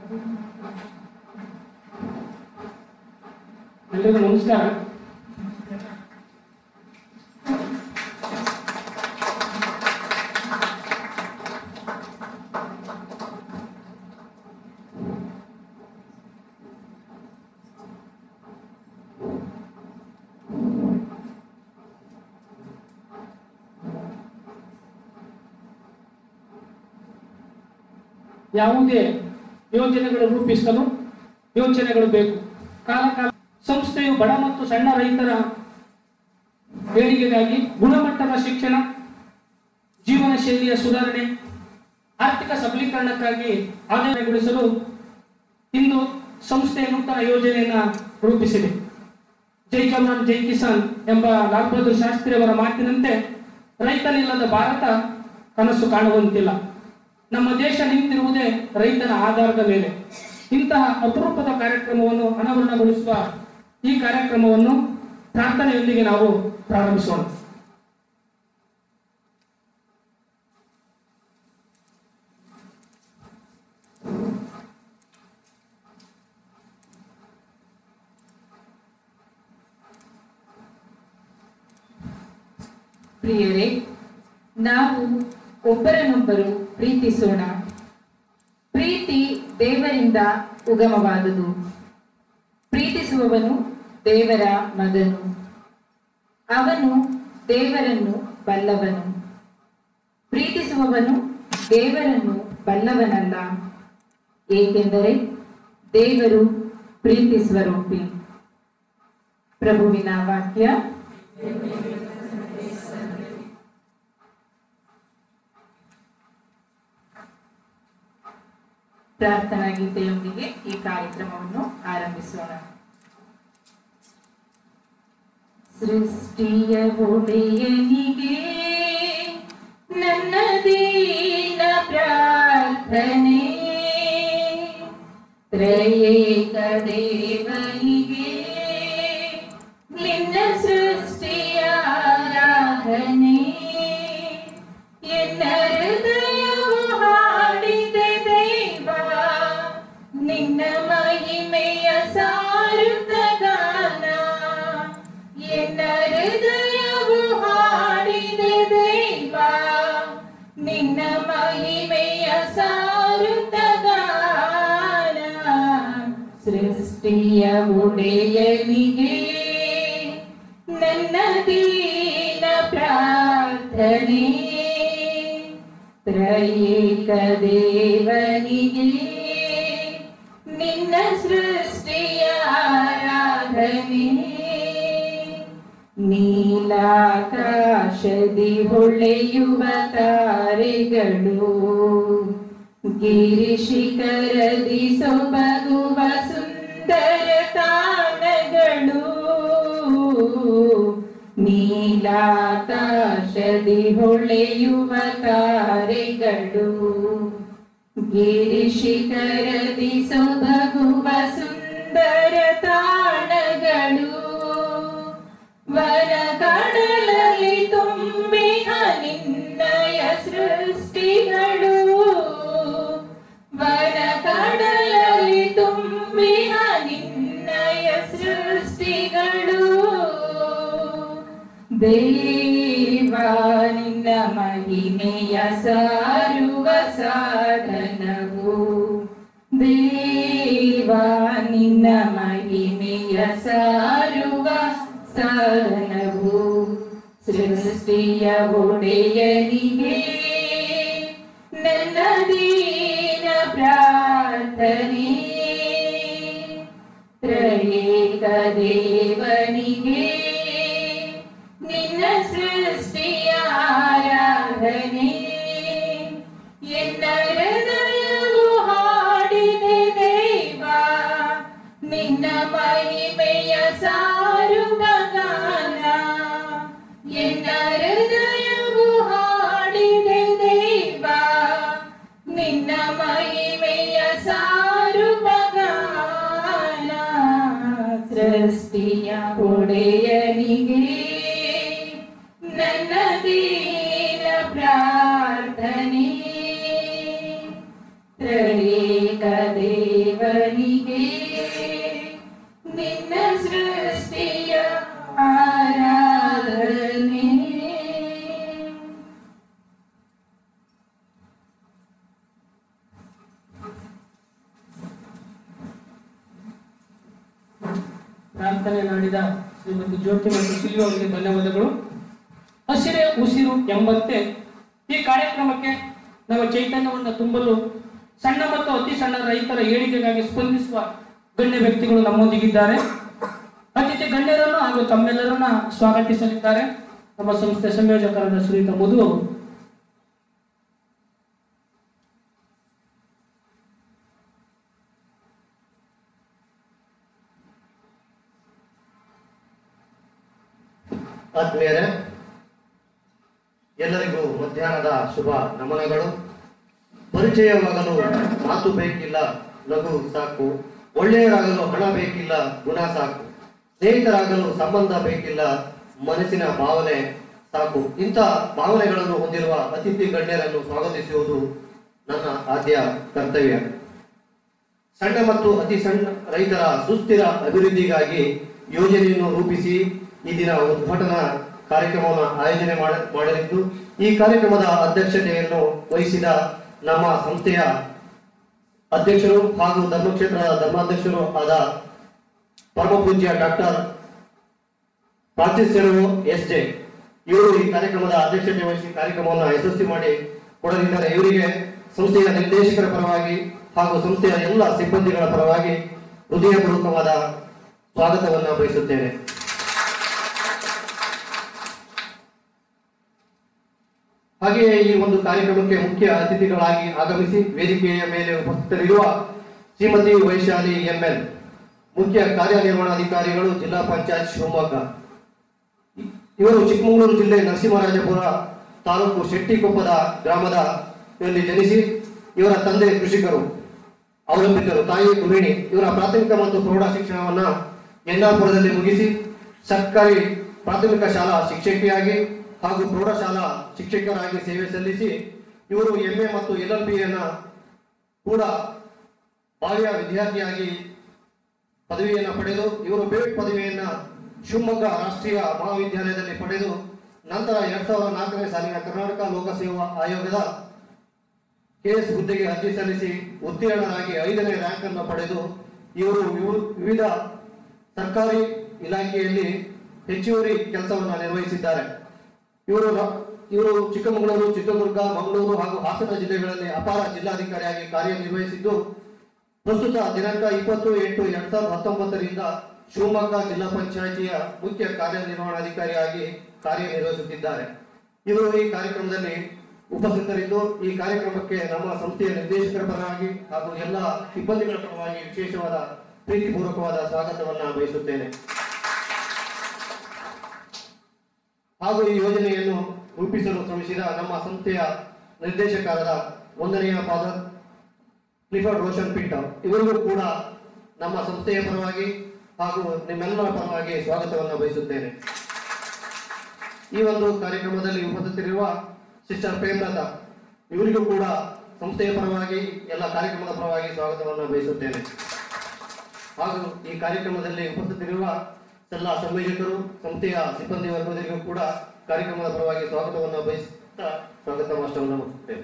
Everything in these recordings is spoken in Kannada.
ಎಲ್ಲರಿಗೂ ನಮಸ್ಕಾರ ಯಾವುದೇ ಯೋಜನೆಗಳು ರೂಪಿಸಲು ಯೋಜನೆಗಳು ಬೇಕು ಕಾಲ ಕಾಲ ಸಂಸ್ಥೆಯು ಬಡ ಮತ್ತು ಸಣ್ಣ ರೈತರ ಏಳಿಗೆಗಾಗಿ ಗುಣಮಟ್ಟದ ಶಿಕ್ಷಣ ಜೀವನ ಶೈಲಿಯ ಸುಧಾರಣೆ ಆರ್ಥಿಕ ಸಬಲೀಕರಣಕ್ಕಾಗಿ ಆದಾಯಗೊಳಿಸಲು ಇಂದು ಸಂಸ್ಥೆಯ ನೂತನ ಯೋಜನೆಯನ್ನ ರೂಪಿಸಿದೆ ಜೈ ಜವಾನ್ ಜೈ ಕಿಸಾನ್ ಎಂಬ ಲಾಲ್ ಬಹದ್ದೂರ್ ಶಾಸ್ತ್ರಿ ಅವರ ಮಾತಿನಂತೆ ರೈತನಿಲ್ಲದ ಭಾರತ ಕನಸು ಕಾಣುವಂತಿಲ್ಲ ನಮ್ಮ ದೇಶ ನಿಂತಿರುವುದೇ ರೈತನ ಆಧಾರದ ಮೇಲೆ ಇಂತಹ ಅಪರೂಪದ ಕಾರ್ಯಕ್ರಮವನ್ನು ಅನಾವರಣಗೊಳಿಸುವ ಈ ಕಾರ್ಯಕ್ರಮವನ್ನು ಪ್ರಾರ್ಥನೆಯೊಂದಿಗೆ ನಾವು ಪ್ರಾರಂಭಿಸೋಣ ಪ್ರಿಯರೇ ನಾವು ಒಬ್ಬರನ್ನೊಬ್ಬರು ಪ್ರೀತಿಸೋಣ ಪ್ರೀತಿ ದೇವರಿಂದ ಉಗಮವಾದುದು ಪ್ರೀತಿಸುವವನು ದೇವರ ಮಗನು ಅವನು ದೇವರನ್ನು ಬಲ್ಲವನು ಪ್ರೀತಿಸುವವನು ದೇವರನ್ನು ಬಲ್ಲವನಲ್ಲ ಏಕೆಂದರೆ ದೇವರು ಪ್ರೀತಿ ಸ್ವರೂಪಿ ಪ್ರಭುವಿನ ವಾಕ್ಯ ಪ್ರಾರ್ಥನಾ ಗೀತೆಯೊಂದಿಗೆ ಈ ಕಾರ್ಯಕ್ರಮವನ್ನು ಆರಂಭಿಸೋಣ ಸೃಷ್ಟಿಯ ಒಡೆಯನಿಗೆ ನನ್ನ ದೀನ ಪ್ರಾರ್ಥನೆ ತ್ರಯೇಕ ದೇವನಿಗೆ ನಿನ್ನ ಸೃಷ್ಟಿಯ ಆರಾಧನೆ ಎನ್ನ ಹೃದಯವು ಹಾಡಿದೆ ದೇವ ನಿನ್ನ ಮಹಿಮೆಯ ಸಾರುತ್ತ ಗಾನ ಎನ್ನ ಹೃದಯವು ಹಾಡಿದೆ ದೇವ ನಿನ್ನ ಮಹಿಮೆಯ ಸಾರುತ್ತ ಗಾನ ಸೃಷ್ಟಿಯ ಒಡೆಯನಿಗೆ ನನ್ನ ದೀನ ಪ್ರಾರ್ಥನೆ ತ್ರಯೇಕ ದೇವನಿಗೆ ನಿನ್ನ ಸೃಷ್ಟಿಯ ಆರಾಧನೆ ನೀಲಾಕಾಶದಿ ಹೊಳೆಯುವ ತಾರೆಗಳು ಗಿರಿಶಿಖರದಿ ಸೊಬಗುವ ಸುಂದರ ತಾಣಗಳು ನೀಲಾಕಾಶದಿ ಹೊಳೆಯುವ ತಾರೆಗಳು ಗಿರಿಶಿಖರದಿ ಸೊಬಗುವ ಸುಂದರ ತಾಣಗಳು ವರ ಕಡಲಲ್ಲಿ ತುಂಬಿನ ನಿನ್ನಯ ಸೃಷ್ಟಿಗಳು ವರ ಕಡಲಲ್ಲಿ ತುಂಬಿನ ನಿನ್ನಯ ಸೃಷ್ಟಿಗಳು ದೇವ ನಿನ್ನ ಮಹಿಮೆಯ ಸಾರುವ ಸಾಧನವು ದೇವ ನಿನ್ನ ಮಹಿಮೆಯ ಸಾರುವ ಸಾಧನವು ಸೃಷ್ಟಿಯ ಒಡೆಯನಿಗೆ ನನ್ನ ದೀನ ಪ್ರಾರ್ಥನೆ ತ್ರಯೇಕ ದೇವನಿಗೆ ನಿನ್ನ ಸೃಷ್ಟಿಯ ಆರಾಧನೆ ಎನ್ನ ಹೃದಯವು ಹಾಡಿದೆ ದೇವ ನಿನ್ನ ಮಹಿಮೆಯ ಸಾರುವ ಗಾನ ಎನ್ನ ಹೃದಯವು ಹಾಡಿದೆ ದೇವ ನಿನ್ನ ಮಹಿಮೆಯ ಸಾರುವ ಗಾನ ಸೃಷ್ಟಿಯ ಒಡೆಯನಿಗೆ ನನ್ನ ದೀನ ಪ್ರಾರ್ಥನೆ ತ್ರಯೇಕ ದೇವ ಪ್ರಾರ್ಥನೆ ಮಾಡಿದ ಶ್ರೀಮತಿ ಜ್ಯೋತಿ ಮತ್ತು ಸಿಲ್ವಿ ಅವರಿಗೆ ಧನ್ಯವಾದಗಳು ಹಸಿರೇ ಉಸಿರು ಎಂಬಂತೆ ಈ ಕಾರ್ಯಕ್ರಮಕ್ಕೆ ನಮ್ಮ ಚೈತನ್ಯವನ್ನು ತುಂಬಲು ಸಣ್ಣ ಮತ್ತು ಅತಿ ಸಣ್ಣ ರೈತರ ಏಳಿಗೆಗಾಗಿ ಸ್ಪಂದಿಸುವ ಗಣ್ಯ ವ್ಯಕ್ತಿಗಳು ನಮ್ಮೊಂದಿಗಿದ್ದಾರೆ ಅತಿಥಿ ಗಣ್ಯರನ್ನು ಹಾಗೂ ತಮ್ಮೆಲ್ಲರನ್ನ ಸ್ವಾಗತಿಸಲಿದ್ದಾರೆ ನಮ್ಮ ಸಂಸ್ಥೆ ಸಂಯೋಜಕರಾದ ಶ್ರೀಯುತ ಮಧು ಅವರು ಆತ್ಮೀಯರೇ ಎಲ್ಲರಿಗೂ ಮಧ್ಯಾಹ್ನದ ಶುಭ ನಮನಗಳು ಪರಿಚಯವಾಗಲು ಮಾತು ಬೇಕಿಲ್ಲ ಲಘು ಸಾಕು ಒಳ್ಳೆಯರಾಗಲು ಹಣ ಬೇಕಿಲ್ಲ ಗುಣ ಸಾಕು ಸ್ನೇಹಿತರಾಗಲು ಸಂಬಂಧ ಬೇಕಿಲ್ಲ ಮನಸ್ಸಿನ ಭಾವನೆ ಸಾಕು ಇಂಥ ಭಾವನೆಗಳನ್ನು ಹೊಂದಿರುವ ಅತಿಥಿ ಗಣ್ಯರನ್ನು ಸ್ವಾಗತಿಸುವುದು ನನ್ನ ಆದ್ಯ ಕರ್ತವ್ಯ ಸಣ್ಣ ಮತ್ತು ಅತಿ ಸಣ್ಣ ರೈತರ ಸುಸ್ಥಿರ ಅಭಿವೃದ್ಧಿಗಾಗಿ ಯೋಜನೆಯನ್ನು ರೂಪಿಸಿ ಈ ದಿನ ಉದ್ಘಾಟನಾ ಕಾರ್ಯಕ್ರಮವನ್ನು ಆಯೋಜನೆ ಮಾಡ- ಮಾಡಲಿದ್ದು ಈ ಕಾರ್ಯಕ್ರಮದ ಅಧ್ಯಕ್ಷತೆಯನ್ನು ವಹಿಸಿದ ನಮ್ಮ ಸಂಸ್ಥೆಯ ಅಧ್ಯಕ್ಷರು ಹಾಗೂ ಧರ್ಮಕ್ಷೇತ್ರದ ಧರ್ಮಾಧ್ಯಕ್ಷರು ಆದ ಪರಮ ಪೂಜ್ಯ doctor Francis Serrao S J ಇವರು ಈ ಕಾರ್ಯಕ್ರಮದ ಅಧ್ಯಕ್ಷತೆ ವಹಿಸಿ ಕಾರ್ಯಕ್ರಮವನ್ನು ಯಶಸ್ವಿ ಮಾಡಿ ಕೊಡಲಿದ್ದಾರೆ ಇವರಿಗೆ ಸಂಸ್ಥೆಯ ನಿರ್ದೇಶಕರ ಪರವಾಗಿ ಹಾಗೂ ಸಂಸ್ಥೆಯ ಎಲ್ಲ ಸಿಬ್ಬಂದಿಗಳ ಪರವಾಗಿ ಹೃದಯಪೂರ್ವಕವಾದ ಸ್ವಾಗತವನ್ನು ಬಯಸುತ್ತೇನೆ ಹಾಗೆಯೇ ಈ ಒಂದು ಕಾರ್ಯಕ್ರಮಕ್ಕೆ ಮುಖ್ಯ ಅತಿಥಿಗಳಾಗಿ ಆಗಮಿಸಿ ವೇದಿಕೆಯ ಮೇಲೆ ಉಪಸ್ಥಿತರಿರುವ ಶ್ರೀಮತಿ ವೈಶಾಲಿ ಎಂಎಲ್ ಮುಖ್ಯ ಕಾರ್ಯನಿರ್ವಹಣಾಧಿಕಾರಿಗಳು ಜಿಲ್ಲಾ ಪಂಚಾಯತ್ ಶಿವಮೊಗ್ಗ ಇವರು ಚಿಕ್ಕಮಗಳೂರು ಜಿಲ್ಲೆ ನರಸಿಂಹರಾಜಪುರ ತಾಲೂಕು ಶೆಟ್ಟಿಕೊಪ್ಪದ ಗ್ರಾಮದ ಯಲ್ಲಿ ಜನಿಸಿ ಇವರ ತಂದೆ ಕೃಷಿಕರು ಅವಲಂಬಿತರು ತಾಯಿ ಗೃಹಿಣಿ ಇವರ ಪ್ರಾಥಮಿಕ ಮತ್ತು ಪ್ರೌಢ ಶಿಕ್ಷಣವನ್ನ ಎನ್ನಾಪುರದಲ್ಲಿ ಮುಗಿಸಿ ಸರ್ಕಾರಿ ಪ್ರಾಥಮಿಕ ಶಾಲಾ ಶಿಕ್ಷಕಿಯಾಗಿ ಹಾಗೂ ಪ್ರೌಢಶಾಲಾ ಶಿಕ್ಷಕರಾಗಿ ಸೇವೆ ಸಲ್ಲಿಸಿ ಇವರು ಎಂಎ ಮತ್ತು ಎಲ್ ಎಲ್ ಬಿಯನ್ನ ಕೂಡ ಭಾವ್ಯ ವಿದ್ಯಾರ್ಥಿಯಾಗಿ ಪದವಿಯನ್ನು ಪಡೆದು ಇವರು ಬೇಟ್ ಪದವಿಯನ್ನ ಶಿವಮೊಗ್ಗ ರಾಷ್ಟ್ರೀಯ ಮಹಾವಿದ್ಯಾಲಯದಲ್ಲಿ ಪಡೆದು ನಂತರ ಎರಡ್ ಸಾವಿರದ ನಾಲ್ಕನೇ ಸಾಲಿನ ಕರ್ನಾಟಕ ಲೋಕಸೇವಾ ಆಯೋಗದ ಕೆಎಸ್ ಹುದ್ದೆಗೆ ಅರ್ಜಿ ಸಲ್ಲಿಸಿ ಉತ್ತೀರ್ಣರಾಗಿ ಐದನೇ ರ್ಯಾಂಕ್ ಅನ್ನು ಪಡೆದು ಇವರು ವಿವು- ವಿವಿಧ ಸರ್ಕಾರಿ ಇಲಾಖೆಯಲ್ಲಿ ಹೆಚ್ಚುವರಿ ಕೆಲಸವನ್ನು ನಿರ್ವಹಿಸಿದ್ದಾರೆ ಇವರು ರ- ಇವರು ಚಿಕ್ಕಮಗಳೂರು ಚಿತ್ರದುರ್ಗ ಮಂಗಳೂರು ಹಾಗೂ ಹಾಸನ ಜಿಲ್ಲೆಗಳಲ್ಲಿ ಅಪಾರ ಜಿಲ್ಲಾಧಿಕಾರಿಯಾಗಿ ಕಾರ್ಯನಿರ್ವಹಿಸಿದ್ದು ಪ್ರಸ್ತುತ ದಿನಾಂಕ ಇಪ್ಪತ್ತು ಎಂಟು ಎರಡ್ ಸಾವಿರದ ಹತ್ತೊಂಬತ್ತರಿಂದ ಶಿವಮೊಗ್ಗ ಜಿಲ್ಲಾ ಪಂಚಾಯಿತಿಯ ಮುಖ್ಯ ಕಾರ್ಯನಿರ್ವಹಣಾಧಿಕಾರಿಯಾಗಿ ಕಾರ್ಯನಿರ್ವಹಿಸುತ್ತಿದ್ದಾರೆ ಇವರು ಈ ಕಾರ್ಯಕ್ರಮದಲ್ಲಿ ಉಪಸ್ಥಿತರಿದ್ದು ಈ ಕಾರ್ಯಕ್ರಮಕ್ಕೆ ನಮ್ಮ ಸಂಸ್ಥೆಯ ನಿರ್ದೇಶಕರ ಪರವಾಗಿ ಹಾಗೂ ಎಲ್ಲ ಸಿಬ್ಬಂದಿಗಳ ಪರವಾಗಿ ವಿಶೇಷವಾದ ಪ್ರೀತಿಪೂರ್ವಕವಾದ ಸ್ವಾಗತವನ್ನ ಬಯಸುತ್ತೇನೆ ಹಾಗೂ ಈ ಯೋಜನೆಯನ್ನು ರೂಪಿಸಲು ಶ್ರಮಿಸಿದ ನಮ್ಮ ಸಂಸ್ಥೆಯ ನಿರ್ದೇಶಕರಾದ ಒಂದನೆಯ ಫಾದರ್ ಕ್ಲಿಫರ್ಡ್ ರೋಷನ್ ಪೀಟರ್ ಇವರಿಗೂ ಕೂಡ ನಮ್ಮ ಸಂಸ್ಥೆಯ ಪರವಾಗಿ ಹಾಗೂ ನಿಮ್ಮೆಲ್ಲರ ಪರವಾಗಿ ಸ್ವಾಗತವನ್ನು ಬಯಸುತ್ತೇನೆ ಈ ಒಂದು ಕಾರ್ಯಕ್ರಮದಲ್ಲಿ ಉಪಸ್ಥಿತರಿರುವ ಸಿಸ್ಟರ್ ಪ್ರೇಮಲತಾ ಇವರಿಗೂ ಕೂಡ ಸಂಸ್ಥೆಯ ಪರವಾಗಿ ಎಲ್ಲ ಕಾರ್ಯಕ್ರಮದ ಪರವಾಗಿ ಸ್ವಾಗತವನ್ನು ಬಯಸುತ್ತೇನೆ ಹಾಗೂ ಈ ಕಾರ್ಯಕ್ರಮದಲ್ಲಿ ಉಪಸ್ಥಿತರಿರುವ ಎಲ್ಲ ಸಂಯೋಜಕರು ಸಂಸ್ಥೆಯ ಸಿಬ್ಬಂದಿ ವರ್ಗದವರಿಗೂ ಕೂಡ ಕಾರ್ಯಕ್ರಮದ ಪರವಾಗಿ ಸ್ವಾಗತವನ್ನು ಬಯಸುತ್ತಾ ಸ್ವಾಗತ ಭಾಷಣವನ್ನು ಮುಗಿಸುತ್ತೇನೆ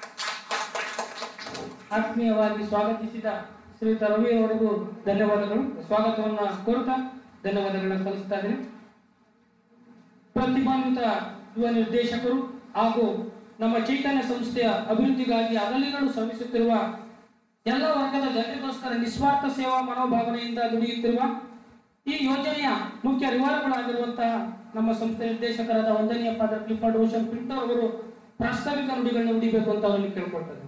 ಆತ್ಮೀಯವಾಗಿ ಸ್ವಾಗತಿಸಿದ ಶ್ರೀಯುತ ರವಿ ಅವರಿಗೂ ಧನ್ಯವಾದಗಳು ಸ್ವಾಗತವನ್ನ ಕೋರುತ್ತಾ ಧನ್ಯವಾದಗಳನ್ನ ಸಲ್ಲಿಸ್ತಾ ಇದ್ದೀನಿ ಪ್ರತಿಭಾನ್ವಿತ ಯುವ ನಿರ್ದೇಶಕರು ಹಾಗೂ ನಮ್ಮ ಚೈತನ್ಯ ಸಂಸ್ಥೆಯ ಅಭಿವೃದ್ಧಿಗಾಗಿ ಅಗಲಿಗಳು ಶ್ರಮಿಸುತ್ತಿರುವ ಎಲ್ಲ ವರ್ಗದ ಜನರಿಗೋಸ್ಕರ ನಿಸ್ವಾರ್ಥ ಸೇವಾ ಮನೋಭಾವನೆಯಿಂದ ದುಡಿಯುತ್ತಿರುವ ಈ ಯೋಜನೆಯ ಮುಖ್ಯ ರಿವಾರ್ಗಳಾಗಿರುವಂತಹ ನಮ್ಮ ಸಂಸ್ಥೆ ನಿರ್ದೇಶಕರಾದ ವಂದನೀಯ ಫಾದರ್ ಕ್ಲಿಫರ್ಡ್ ರೋಷನ್ ಪಿಂಟರ್ ಅವರು ಪ್ರಾಸ್ತಾವಿಕ ನುಡಿಗಳನ್ನ ನುಡಿಬೇಕು ಅಂತ ಅವರಲ್ಲಿ ಕೇಳ್ಕೊಳ್ತಾರೆ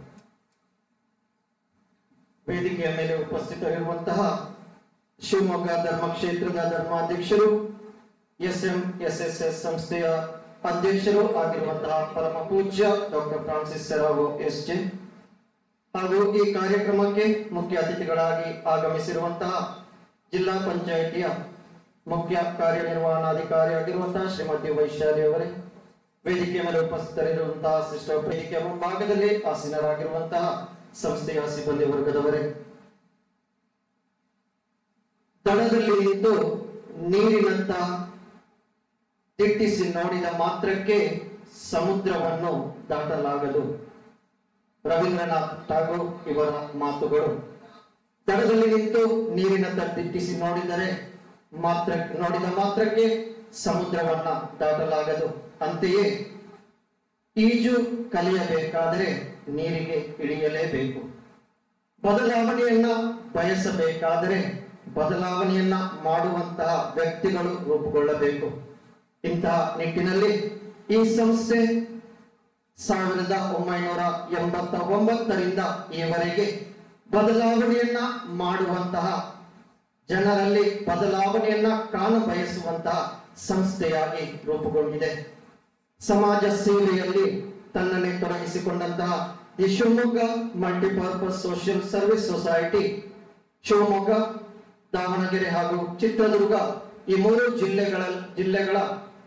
ವೇದಿಕೆಯ ಮೇಲೆ ಉಪಸ್ಥಿತರಿರುವಂತಹ ಶಿವಮೊಗ್ಗ ಧರ್ಮಕ್ಷೇತ್ರದ ಧರ್ಮಾಧ್ಯಕ್ಷರು S M S S S ಸಂಸ್ಥೆಯ ಅಧ್ಯಕ್ಷರು ಆಗಿರುವಂತಹ ಪರಮ ಪೂಜ್ಯ doctor Francis Serrao S J ಹಾಗೂ ಈ ಕಾರ್ಯಕ್ರಮಕ್ಕೆ ಮುಖ್ಯ ಅತಿಥಿಗಳಾಗಿ ಆಗಮಿಸಿರುವಂತಹ ಜಿಲ್ಲಾ ಪಂಚಾಯಿತಿಯ ಮುಖ್ಯ ಕಾರ್ಯನಿರ್ವಹಣಾಧಿಕಾರಿ ಆಗಿರುವಂತಹ ಶ್ರೀಮತಿ ವೈಶಾಲಿ ಅವರೇ ವೇದಿಕೆ ಮೇಲೆ ಉಪಸ್ಥಿತರಿರುವಂತಹ ಸಿಸ್ಟರ್ ವೇದಿಕೆಯ ಮುಂಭಾಗದಲ್ಲಿ ಆಸೀನರಾಗಿರುವಂತಹ ಸಂಸ್ಥೆಯ ಸಿಬ್ಬಂದಿ ವರ್ಗದವರೇ ದಡದಲ್ಲಿ ನಿಂತು ನೀರಿನಂತ ದಿಟ್ಟಿಸಿ ನೋಡಿದ ಮಾತ್ರಕ್ಕೆ ಸಮುದ್ರವನ್ನು ದಾಟಲಾಗದು ರವೀಂದ್ರನಾಥ್ ಠಾಗೂರ್ ಇವರ ಮಾತುಗಳು ದಡದಲ್ಲಿ ನಿಂತು ನೀರಿನಂತ ದಿಟ್ಟಿಸಿ ನೋಡಿದರೆ ಮಾತ್ರ ನೋಡಿದ ಮಾತ್ರಕ್ಕೆ ಸಮುದ್ರವನ್ನ ದಾಟಲಾಗದು ಅಂತೆಯೇ ಈಜು ಕಲಿಯಬೇಕಾದರೆ ನೀರಿಗೆ ಇಳಿಯಲೇಬೇಕು ಬದಲಾವಣೆಯನ್ನ ಬಯಸಬೇಕಾದರೆ ಬದಲಾವಣೆಯನ್ನ ಮಾಡುವಂತಹ ವ್ಯಕ್ತಿಗಳು ರೂಪುಗೊಳ್ಳಬೇಕು ಇಂತಹ ನಿಟ್ಟಿನಲ್ಲಿ ಈ ಸಂಸ್ಥೆ ಸಾವಿರದ ಒಂಬೈನೂರ ಎಂಬತ್ತ ಒಂಬತ್ತರಿಂದ ಈವರೆಗೆ ಬದಲಾವಣೆಯನ್ನ ಮಾಡುವಂತಹ ಜನರಲ್ಲಿ ಬದಲಾವಣೆಯನ್ನ ಕಾಣಬಯಸುವಂತಹ ಸಂಸ್ಥೆಯಾಗಿ ರೂಪುಗೊಂಡಿದೆ ಸಮಾಜ ಸೇವೆಯಲ್ಲಿ ತನ್ನನ್ನೇ ತೊಡಗಿಸಿಕೊಂಡಂತಹ ಈ Shivamogga multipurpose social service society Shivamogga Davanagere ಹಾಗೂ ಚಿತ್ರದುರ್ಗ ಈ ಮೂರು ಜಿಲ್ಲೆಗಳ ಜಿಲ್ಲೆಗಳ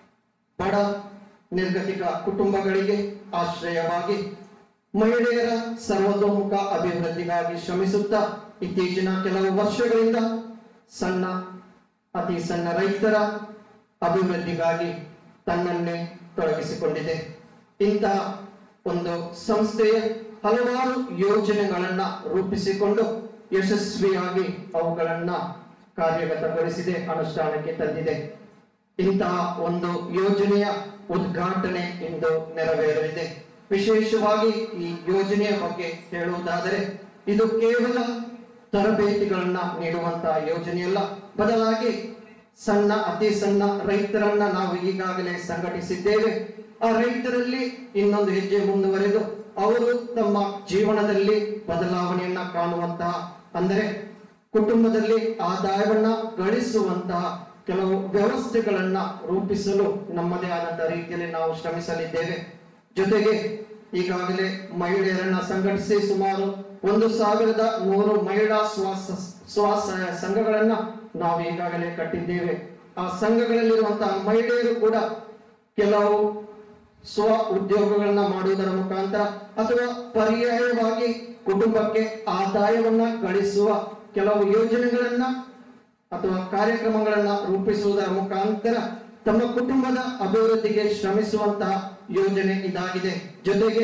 ಬಡ ನಿರ್ಗತಿಕ ಕುಟುಂಬಗಳಿಗೆ ಆಶ್ರಯವಾಗಿ ಮಹಿಳೆಯರ ಸರ್ವತೋಮುಖ ಅಭಿವೃದ್ಧಿಗಾಗಿ ಶ್ರಮಿಸುತ್ತಾ ಇತ್ತೀಚಿನ ಕೆಲವು ವರ್ಷಗಳಿಂದ ಸಣ್ಣ ಅತಿ ಸಣ್ಣ ರೈತರ ಅಭಿವೃದ್ಧಿಗಾಗಿ ತನ್ನನ್ನೇ ತೊಡಗಿಸಿಕೊಂಡಿದೆ ಇಂತಹ ಒಂದು ಸಂಸ್ಥೆಯ ಹಲವಾರು ಯೋಜನೆಗಳನ್ನ ರೂಪಿಸಿಕೊಂಡು ಯಶಸ್ವಿಯಾಗಿ ಅವುಗಳನ್ನ ಕಾರ್ಯಗತಗೊಳಿಸಿದೆ ಅನುಷ್ಠಾನಕ್ಕೆ ತಂದಿದೆ ಇಂತಹ ಒಂದು ಯೋಜನೆಯ ಉದ್ಘಾಟನೆ ಇಂದು ನೆರವೇರಲಿದೆ ವಿಶೇಷವಾಗಿ ಈ ಯೋಜನೆಯ ಬಗ್ಗೆ ಹೇಳುವುದಾದರೆ ಇದು ಕೇವಲ ತರಬೇತಿಗಳನ್ನ ನೀಡುವಂತಹ ಯೋಜನೆಯಲ್ಲ ಬದಲಾಗಿ ಸಣ್ಣ ಅತಿ ಸಣ್ಣ ರೈತರನ್ನ ನಾವು ಈಗಾಗಲೇ ಸಂಘಟಿಸಿದ್ದೇವೆ ಆ ರೈತರಲ್ಲಿ ಇನ್ನೊಂದು ಹೆಜ್ಜೆ ಮುಂದುವರೆದು ಅವರು ತಮ್ಮ ಜೀವನದಲ್ಲಿ ಬದಲಾವಣೆಯನ್ನ ಕಾಣುವಂತಹ ಅಂದರೆ ಕುಟುಂಬದಲ್ಲಿ ಆದಾಯವನ್ನ ಗಳಿಸುವಂತಹ ಕೆಲವು ವ್ಯವಸ್ಥೆಗಳನ್ನ ರೂಪಿಸಲು ನಮ್ಮದೇ ಆದಂತಹ ರೀತಿಯಲ್ಲಿ ನಾವು ಶ್ರಮಿಸಲಿದ್ದೇವೆ ಜೊತೆಗೆ ಈಗಾಗಲೇ ಮಹಿಳೆಯರನ್ನ ಸಂಘಟಿಸಿ ಸುಮಾರು ಒಂದು ಸಾವಿರದ ನೂರು ಮಹಿಳಾ ಸ್ವಾಸ ಸ್ವಸಹಾಯ ಸಂಘಗಳನ್ನ ನಾವು ಈಗಾಗಲೇ ಕಟ್ಟಿದ್ದೇವೆ ಆ ಸಂಘಗಳಲ್ಲಿರುವಂತಹ ಮಹಿಳೆಯರು ಕೂಡ ಕೆಲವು ಸ್ವ ಉದ್ಯೋಗಗಳನ್ನ ಮಾಡುವುದರ ಮುಖಾಂತರ ಅಥವಾ ಪರ್ಯಾಯವಾಗಿ ಕುಟುಂಬಕ್ಕೆ ಆದಾಯವನ್ನ ಗಳಿಸುವ ಕೆಲವು ಯೋಜನೆಗಳನ್ನ ಅಥವಾ ಕಾರ್ಯಕ್ರಮಗಳನ್ನ ರೂಪಿಸುವುದರ ಮುಖಾಂತರ ತಮ್ಮ ಕುಟುಂಬದ ಅಭಿವೃದ್ಧಿಗೆ ಶ್ರಮಿಸುವಂತಹ ಯೋಜನೆ ಇದಾಗಿದೆ ಜೊತೆಗೆ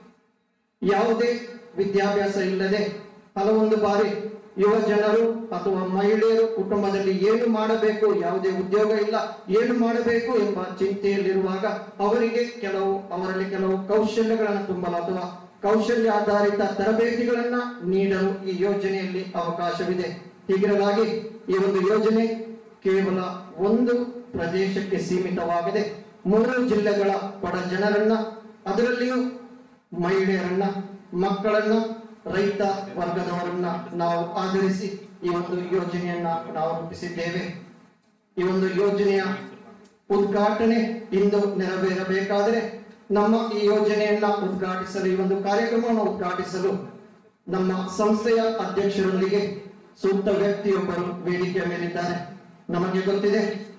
ಯಾವುದೇ ವಿದ್ಯಾಭ್ಯಾಸ ಇಲ್ಲದೆ ಹಲವೊಂದು ಬಾರಿ ಯುವ ಜನರು ಅಥವಾ ಮಹಿಳೆಯರು ಕುಟುಂಬದಲ್ಲಿ ಏನು ಮಾಡಬೇಕು ಯಾವುದೇ ಉದ್ಯೋಗ ಇಲ್ಲ ಏನು ಮಾಡಬೇಕು ಎಂಬ ಚಿಂತೆಯಲ್ಲಿರುವಾಗ ಅವರಿಗೆ ಕೆಲವು ಅವರಲ್ಲಿ ಕೆಲವು ಕೌಶಲ್ಯಗಳನ್ನು ತುಂಬಲು ಅಥವಾ ಕೌಶಲ್ಯ ಆಧಾರಿತ ತರಬೇತಿಗಳನ್ನ ನೀಡಲು ಈ ಯೋಜನೆಯಲ್ಲಿ ಅವಕಾಶವಿದೆ ಹೀಗಿರಲಾಗಿ ಈ ಒಂದು ಯೋಜನೆ ಕೇವಲ ಒಂದು ಪ್ರದೇಶಕ್ಕೆ ಸೀಮಿತವಾಗದೆ ಮೂರು ಜಿಲ್ಲೆಗಳ ಬಡ ಜನರನ್ನ ಅದರಲ್ಲಿಯೂ ಮಹಿಳೆಯರನ್ನ ಮಕ್ಕಳನ್ನ ರೈತ ವರ್ಗದವರನ್ನ ನಾವು ಆಧರಿಸಿ ಈ ಒಂದು ಯೋಜನೆಯನ್ನ ನಾವು ರೂಪಿಸಿದ್ದೇವೆ ಈ ಒಂದು ಯೋಜನೆಯ ಉದ್ಘಾಟನೆ ಇಂದು ನೆರವೇರಬೇಕಾದರೆ ನಮ್ಮ ಈ ಯೋಜನೆಯನ್ನ ಉದ್ಘಾಟಿಸಲು ಈ ಒಂದು ಕಾರ್ಯಕ್ರಮವನ್ನು ಉದ್ಘಾಟಿಸಲು ನಮ್ಮ ಸಂಸ್ಥೆಯ ಅಧ್ಯಕ್ಷರೊಂದಿಗೆ ಸೂಕ್ತ ವ್ಯಕ್ತಿಯೊಬ್ಬರು ವೇದಿಕೆಯ ಮೇಲಿದ್ದಾರೆ ನಮಗೆ ಗೊತ್ತಿದೆ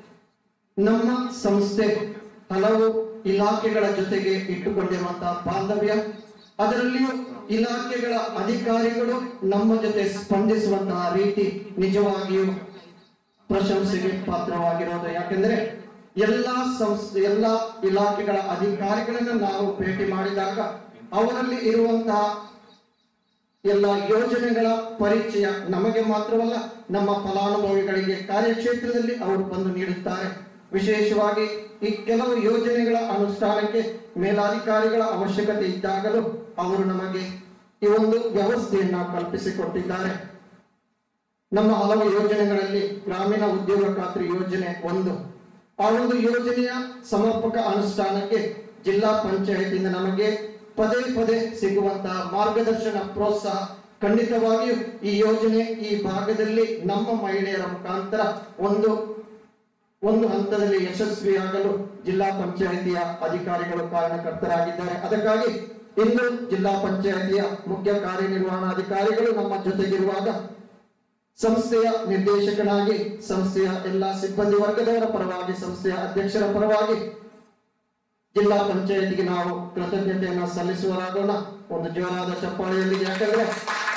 ನಮ್ಮ ಸಂಸ್ಥೆ ಹಲವು ಇಲಾಖೆಗಳ ಜೊತೆಗೆ ಇಟ್ಟುಕೊಂಡಿರುವಂತಹ ಬಾಂಧವ್ಯ ಅದರಲ್ಲಿಯೂ ಇಲಾಖೆಗಳ ಅಧಿಕಾರಿಗಳು ನಮ್ಮ ಜೊತೆ ಸ್ಪಂದಿಸುವಂತಹ ರೀತಿ ನಿಜವಾಗಿಯೂ ಪ್ರಶಂಸೆಗೆ ಪಾತ್ರವಾಗಿರೋದು ಯಾಕೆಂದ್ರೆ ಎಲ್ಲಾ ಸಂಸ್ಥೆ ಎಲ್ಲಾ ಇಲಾಖೆಗಳ ಅಧಿಕಾರಿಗಳನ್ನ ನಾವು ಭೇಟಿ ಮಾಡಿದಾಗ ಅವರಲ್ಲಿ ಇರುವಂತಹ ಎಲ್ಲ ಯೋಜನೆಗಳ ಪರಿಚಯ ನಮಗೆ ಮಾತ್ರವಲ್ಲ ನಮ್ಮ ಫಲಾನುಭವಿಗಳಿಗೆ ಕಾರ್ಯಕ್ಷೇತ್ರದಲ್ಲಿ ಅವರು ಬಂದು ನೀಡುತ್ತಾರೆ ವಿಶೇಷವಾಗಿ ಈ ಕೆಲವು ಯೋಜನೆಗಳ ಅನುಷ್ಠಾನಕ್ಕೆ ಮೇಲಾಧಿಕಾರಿಗಳ ಅವಶ್ಯಕತೆ ಇದ್ದಾಗಲೂ ಅವರು ನಮಗೆ ಈ ಒಂದು ವ್ಯವಸ್ಥೆಯನ್ನ ಕಲ್ಪಿಸಿಕೊಟ್ಟಿದ್ದಾರೆ ನಮ್ಮ ಹಲವು ಯೋಜನೆಗಳಲ್ಲಿ ಗ್ರಾಮೀಣ ಉದ್ಯೋಗ ಖಾತ್ರಿ ಯೋಜನೆ ಒಂದು ಆ ಒಂದು ಯೋಜನೆಯ ಸಮರ್ಪಕ ಅನುಷ್ಠಾನಕ್ಕೆ ಜಿಲ್ಲಾ ಪಂಚಾಯತಿಂದ ನಮಗೆ ಪದೇ ಪದೇ ಸಿಗುವಂತಹ ಮಾರ್ಗದರ್ಶನ ಪ್ರೋತ್ಸಾಹ ಖಂಡಿತವಾಗಿಯೂ ಈ ಯೋಜನೆ ಈ ಭಾಗದಲ್ಲಿ ನಮ್ಮ ಮಹಿಳೆಯರ ಮುಖಾಂತರ ಒಂದು ಒಂದು ಹಂತದಲ್ಲಿ ಯಶಸ್ವಿಯಾಗಲು ಜಿಲ್ಲಾ ಪಂಚಾಯಿತಿಯ ಅಧಿಕಾರಿಗಳು ಕಾರಣಕರ್ತರಾಗಿದ್ದಾರೆ ಅದಕ್ಕಾಗಿ ಇಂದು ಜಿಲ್ಲಾ ಪಂಚಾಯಿತಿಯ ಮುಖ್ಯ ಕಾರ್ಯನಿರ್ವಹಣಾಧಿಕಾರಿಗಳು ನಮ್ಮ ಜೊತೆಗಿರುವಾಗ ಸಂಸ್ಥೆಯ ನಿರ್ದೇಶಕನಾಗಿ ಸಂಸ್ಥೆಯ ಎಲ್ಲಾ ಸಿಬ್ಬಂದಿ ವರ್ಗದವರ ಪರವಾಗಿ ಸಂಸ್ಥೆಯ ಅಧ್ಯಕ್ಷರ ಪರವಾಗಿ ಜಿಲ್ಲಾ ಪಂಚಾಯತಿಗೆ ನಾವು ಕೃತಜ್ಞತೆಯನ್ನ ಸಲ್ಲಿಸುವರಾಗೋಣ ಒಂದು ಜೋರಾದ ಚಪ್ಪಾಳೆಯಲ್ಲಿ ಯಾಕಂದ್ರೆ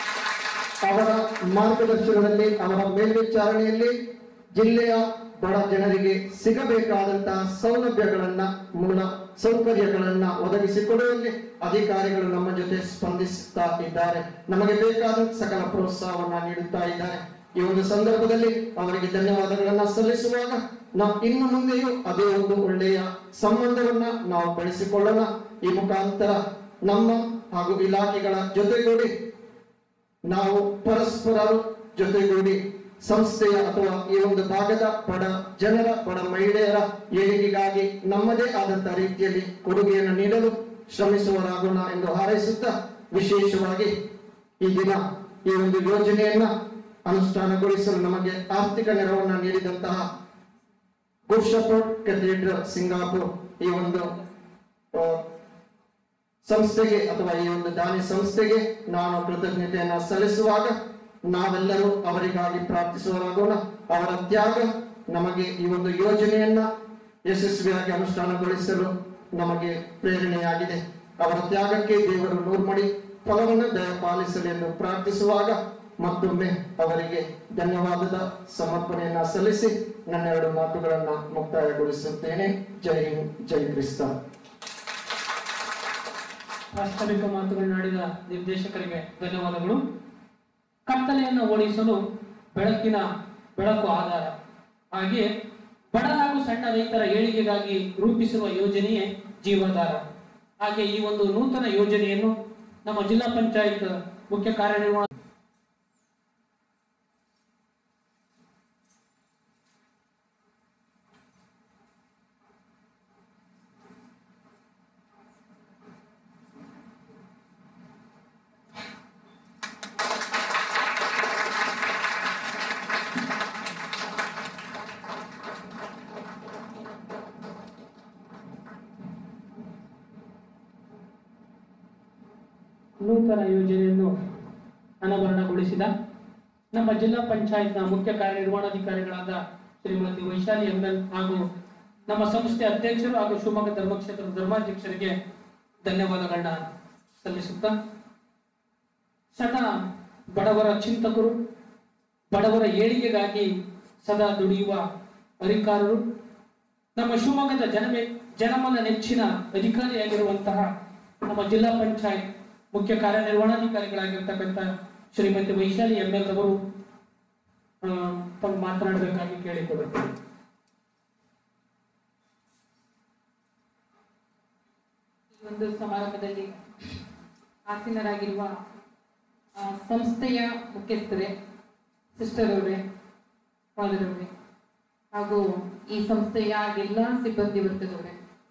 ಅವರ ಮಾರ್ಗದರ್ಶನದಲ್ಲಿ ಅವರ ಮೇಲ್ವಿಚಾರಣೆಯಲ್ಲಿ ಜಿಲ್ಲೆಯ ಬಡ ಜನರಿಗೆ ಸಿಗಬೇಕಾದಂತಹ ಸೌಲಭ್ಯಗಳನ್ನ ಮೂಲ ಸೌಕರ್ಯಗಳನ್ನ ಒದಗಿಸಿಕೊಡುವಲ್ಲಿ ಅಧಿಕಾರಿಗಳು ನಮ್ಮ ಜೊತೆ ಸ್ಪಂದಿಸುತ್ತಾ ಇದ್ದಾರೆ ನಮಗೆ ಬೇಕಾದ ಸಕಲ ಪ್ರೋತ್ಸಾಹವನ್ನ ನೀಡುತ್ತಾ ಇದ್ದಾರೆ ಈ ಒಂದು ಸಂದರ್ಭದಲ್ಲಿ ಅವರಿಗೆ ಧನ್ಯವಾದಗಳನ್ನ ಸಲ್ಲಿಸುವಾಗ ನಾವು ಇನ್ನು ಮುಂದೆಯೂ ಅದೇ ಒಂದು ಒಳ್ಳೆಯ ಸಂಬಂಧವನ್ನ ನಾವು ಬೆಳೆಸಿಕೊಳ್ಳೋಣ ಈ ಮುಖಾಂತರ ನಮ್ಮ ಹಾಗೂ ಇಲಾಖೆಗಳ ಜೊತೆಗೂಡಿ ನಾವು ಪರಸ್ಪರರು ಜೊತೆಗೂಡಿ ಸಂಸ್ಥೆಯ ಅಥವಾ ಈ ಒಂದು ಭಾಗದ ಬಡ ಜನರ ಬಡ ಮಹಿಳೆಯರ ಏಳಿಗೆಗಾಗಿ ನಮ್ಮದೇ ಆದಂತಹ ರೀತಿಯಲ್ಲಿ ಕೊಡುಗೆಯನ್ನು ನೀಡಲು ಶ್ರಮಿಸುವರಾಗೋಣ ಎಂದು ಹಾರೈಸುತ್ತಾ ವಿಶೇಷವಾಗಿ ಈ ದಿನ ಈ ಒಂದು ಯೋಜನೆಯನ್ನ ಅನುಷ್ಠಾನಗೊಳಿಸಲು ನಮಗೆ ಆರ್ಥಿಕ ನೆರವನ್ನ ನೀಡಿದಂತಹ ಗುಡ್ ಶಫರ್ಡ್ ಕೆಥೀಡ್ರಲ್ ಸಿಂಗಾಪುರ್ ಈ ಒಂದು ಆ, ಸಂಸ್ಥೆಗೆ ಅಥವಾ ಈ ಒಂದು ದಾನಿ ಸಂಸ್ಥೆಗೆ ನಾನು ಕೃತಜ್ಞತೆಯನ್ನ ಸಲ್ಲಿಸುವಾಗ ನಾವೆಲ್ಲರೂ ಅವರಿಗಾಗಿ ಪ್ರಾರ್ಥಿಸುವರಾಗೋಣ ಅವರ ತ್ಯಾಗ ನಮಗೆ ಈ ಒಂದು ಯೋಜನೆಯನ್ನ ಯಶಸ್ವಿಯಾಗಿ ಅನುಷ್ಠಾನಗೊಳಿಸಲು ನಮಗೆ ಪ್ರೇರಣೆಯಾಗಿದೆ ಅವರ ತ್ಯಾಗಕ್ಕೆ ದೇವರು ನೂರ್ಮಡಿ ಫಲವನ್ನು ದಯಪಾಲಿಸಲಿ ಎಂದು ಪ್ರಾರ್ಥಿಸುವಾಗ ಮತ್ತೊಮ್ಮೆ ಅವರಿಗೆ ಧನ್ಯವಾದದ ಸಮರ್ಪಣೆಯನ್ನ ಸಲ್ಲಿಸಿ ನನ್ನೆರಡು ಮಾತುಗಳನ್ನ ಮುಕ್ತಾಯಗೊಳಿಸುತ್ತೇನೆ ಜೈ ಹಿಂದ್ ಜೈ ಕ್ರಿಸ್ತ ವಾಸ್ತವಿಕ ಮಾತುಗಳನ್ನಾಡಿದ ನಿರ್ದೇಶಕರಿಗೆ ಧನ್ಯವಾದಗಳು ಕತ್ತಲೆಯನ್ನು ಓಡಿಸಲು ಬೆಳಕಿನ ಬೆಳಕು ಆಧಾರ ಹಾಗೆಯೇ ಬಡ ಹಾಗೂ ಸಣ್ಣ ರೈತರ ಏಳಿಗೆಗಾಗಿ ರೂಪಿಸಿರುವ ಯೋಜನೆಯೇ ಜೀವಾಧಾರ ಹಾಗೆ ಈ ಒಂದು ನೂತನ ಯೋಜನೆಯನ್ನು ನಮ್ಮ ಜಿಲ್ಲಾ ಪಂಚಾಯತ್ ಮುಖ್ಯ ಕಾರ್ಯನಿರ್ವಹಣಾ ನೂತನ ಯೋಜನೆಯನ್ನು ಅನಾವರಣಗೊಳಿಸಿದ ನಮ್ಮ ಜಿಲ್ಲಾ ಪಂಚಾಯತ್ನ ಮುಖ್ಯ ಕಾರ್ಯನಿರ್ವಹಣಾಧಿಕಾರಿಗಳಾದ ಶ್ರೀಮತಿ ವೈಶಾಲಿ ಎಂಎಲ್ ಹಾಗೂ ನಮ್ಮ ಸಂಸ್ಥೆ ಅಧ್ಯಕ್ಷರು ಹಾಗೂ ಶಿವಮೊಗ್ಗ ಧರ್ಮಕ್ಷೇತ್ರದ ಧರ್ಮಾಧ್ಯಕ್ಷರಿಗೆ ಧನ್ಯವಾದಗಳನ್ನ ಸಲ್ಲಿಸುತ್ತಾ ಸದಾ ಬಡವರ ಚಿಂತಕರು ಬಡವರ ಏಳಿಗೆಗಾಗಿ ಸದಾ ದುಡಿಯುವ ಅಧಿಕಾರರು ನಮ್ಮ ಶಿವಮೊಗ್ಗದ ಜನಮೆ ಜನಮನ ನೆಚ್ಚಿನ ಅಧಿಕಾರಿಯಾಗಿರುವಂತಹ ನಮ್ಮ ಜಿಲ್ಲಾ ಪಂಚಾಯತ್ ಮುಖ್ಯ ಕಾರ್ಯನಿರ್ವಹಣಾಧಿಕಾರಿಗಳಾಗಿರ್ತಕ್ಕಂಥ ಶ್ರೀಮತಿ ವೈಶಾಲಿ ಎಂ ಎಲ್ ರವರು ಆ, ತಾವು ಮಾತನಾಡಬೇಕಾಗಿ ಕೇಳಿಕೊಳ್ಳುತ್ತೇನೆ ಈ ಒಂದು ಸಮಾರಂಭದಲ್ಲಿ ಆಸೀನರಾಗಿರುವ ಆ, ಸಂಸ್ಥೆಯ ಮುಖ್ಯಸ್ಥರೇ ಸಿಸ್ಟರ್ ಅವರೇ ಫಾದರ್ ಅವರೇ ಹಾಗೂ ಈ ಸಂಸ್ಥೆಯ ಎಲ್ಲ ಸಿಬ್ಬಂದಿ ವರ್ಗದವರೇ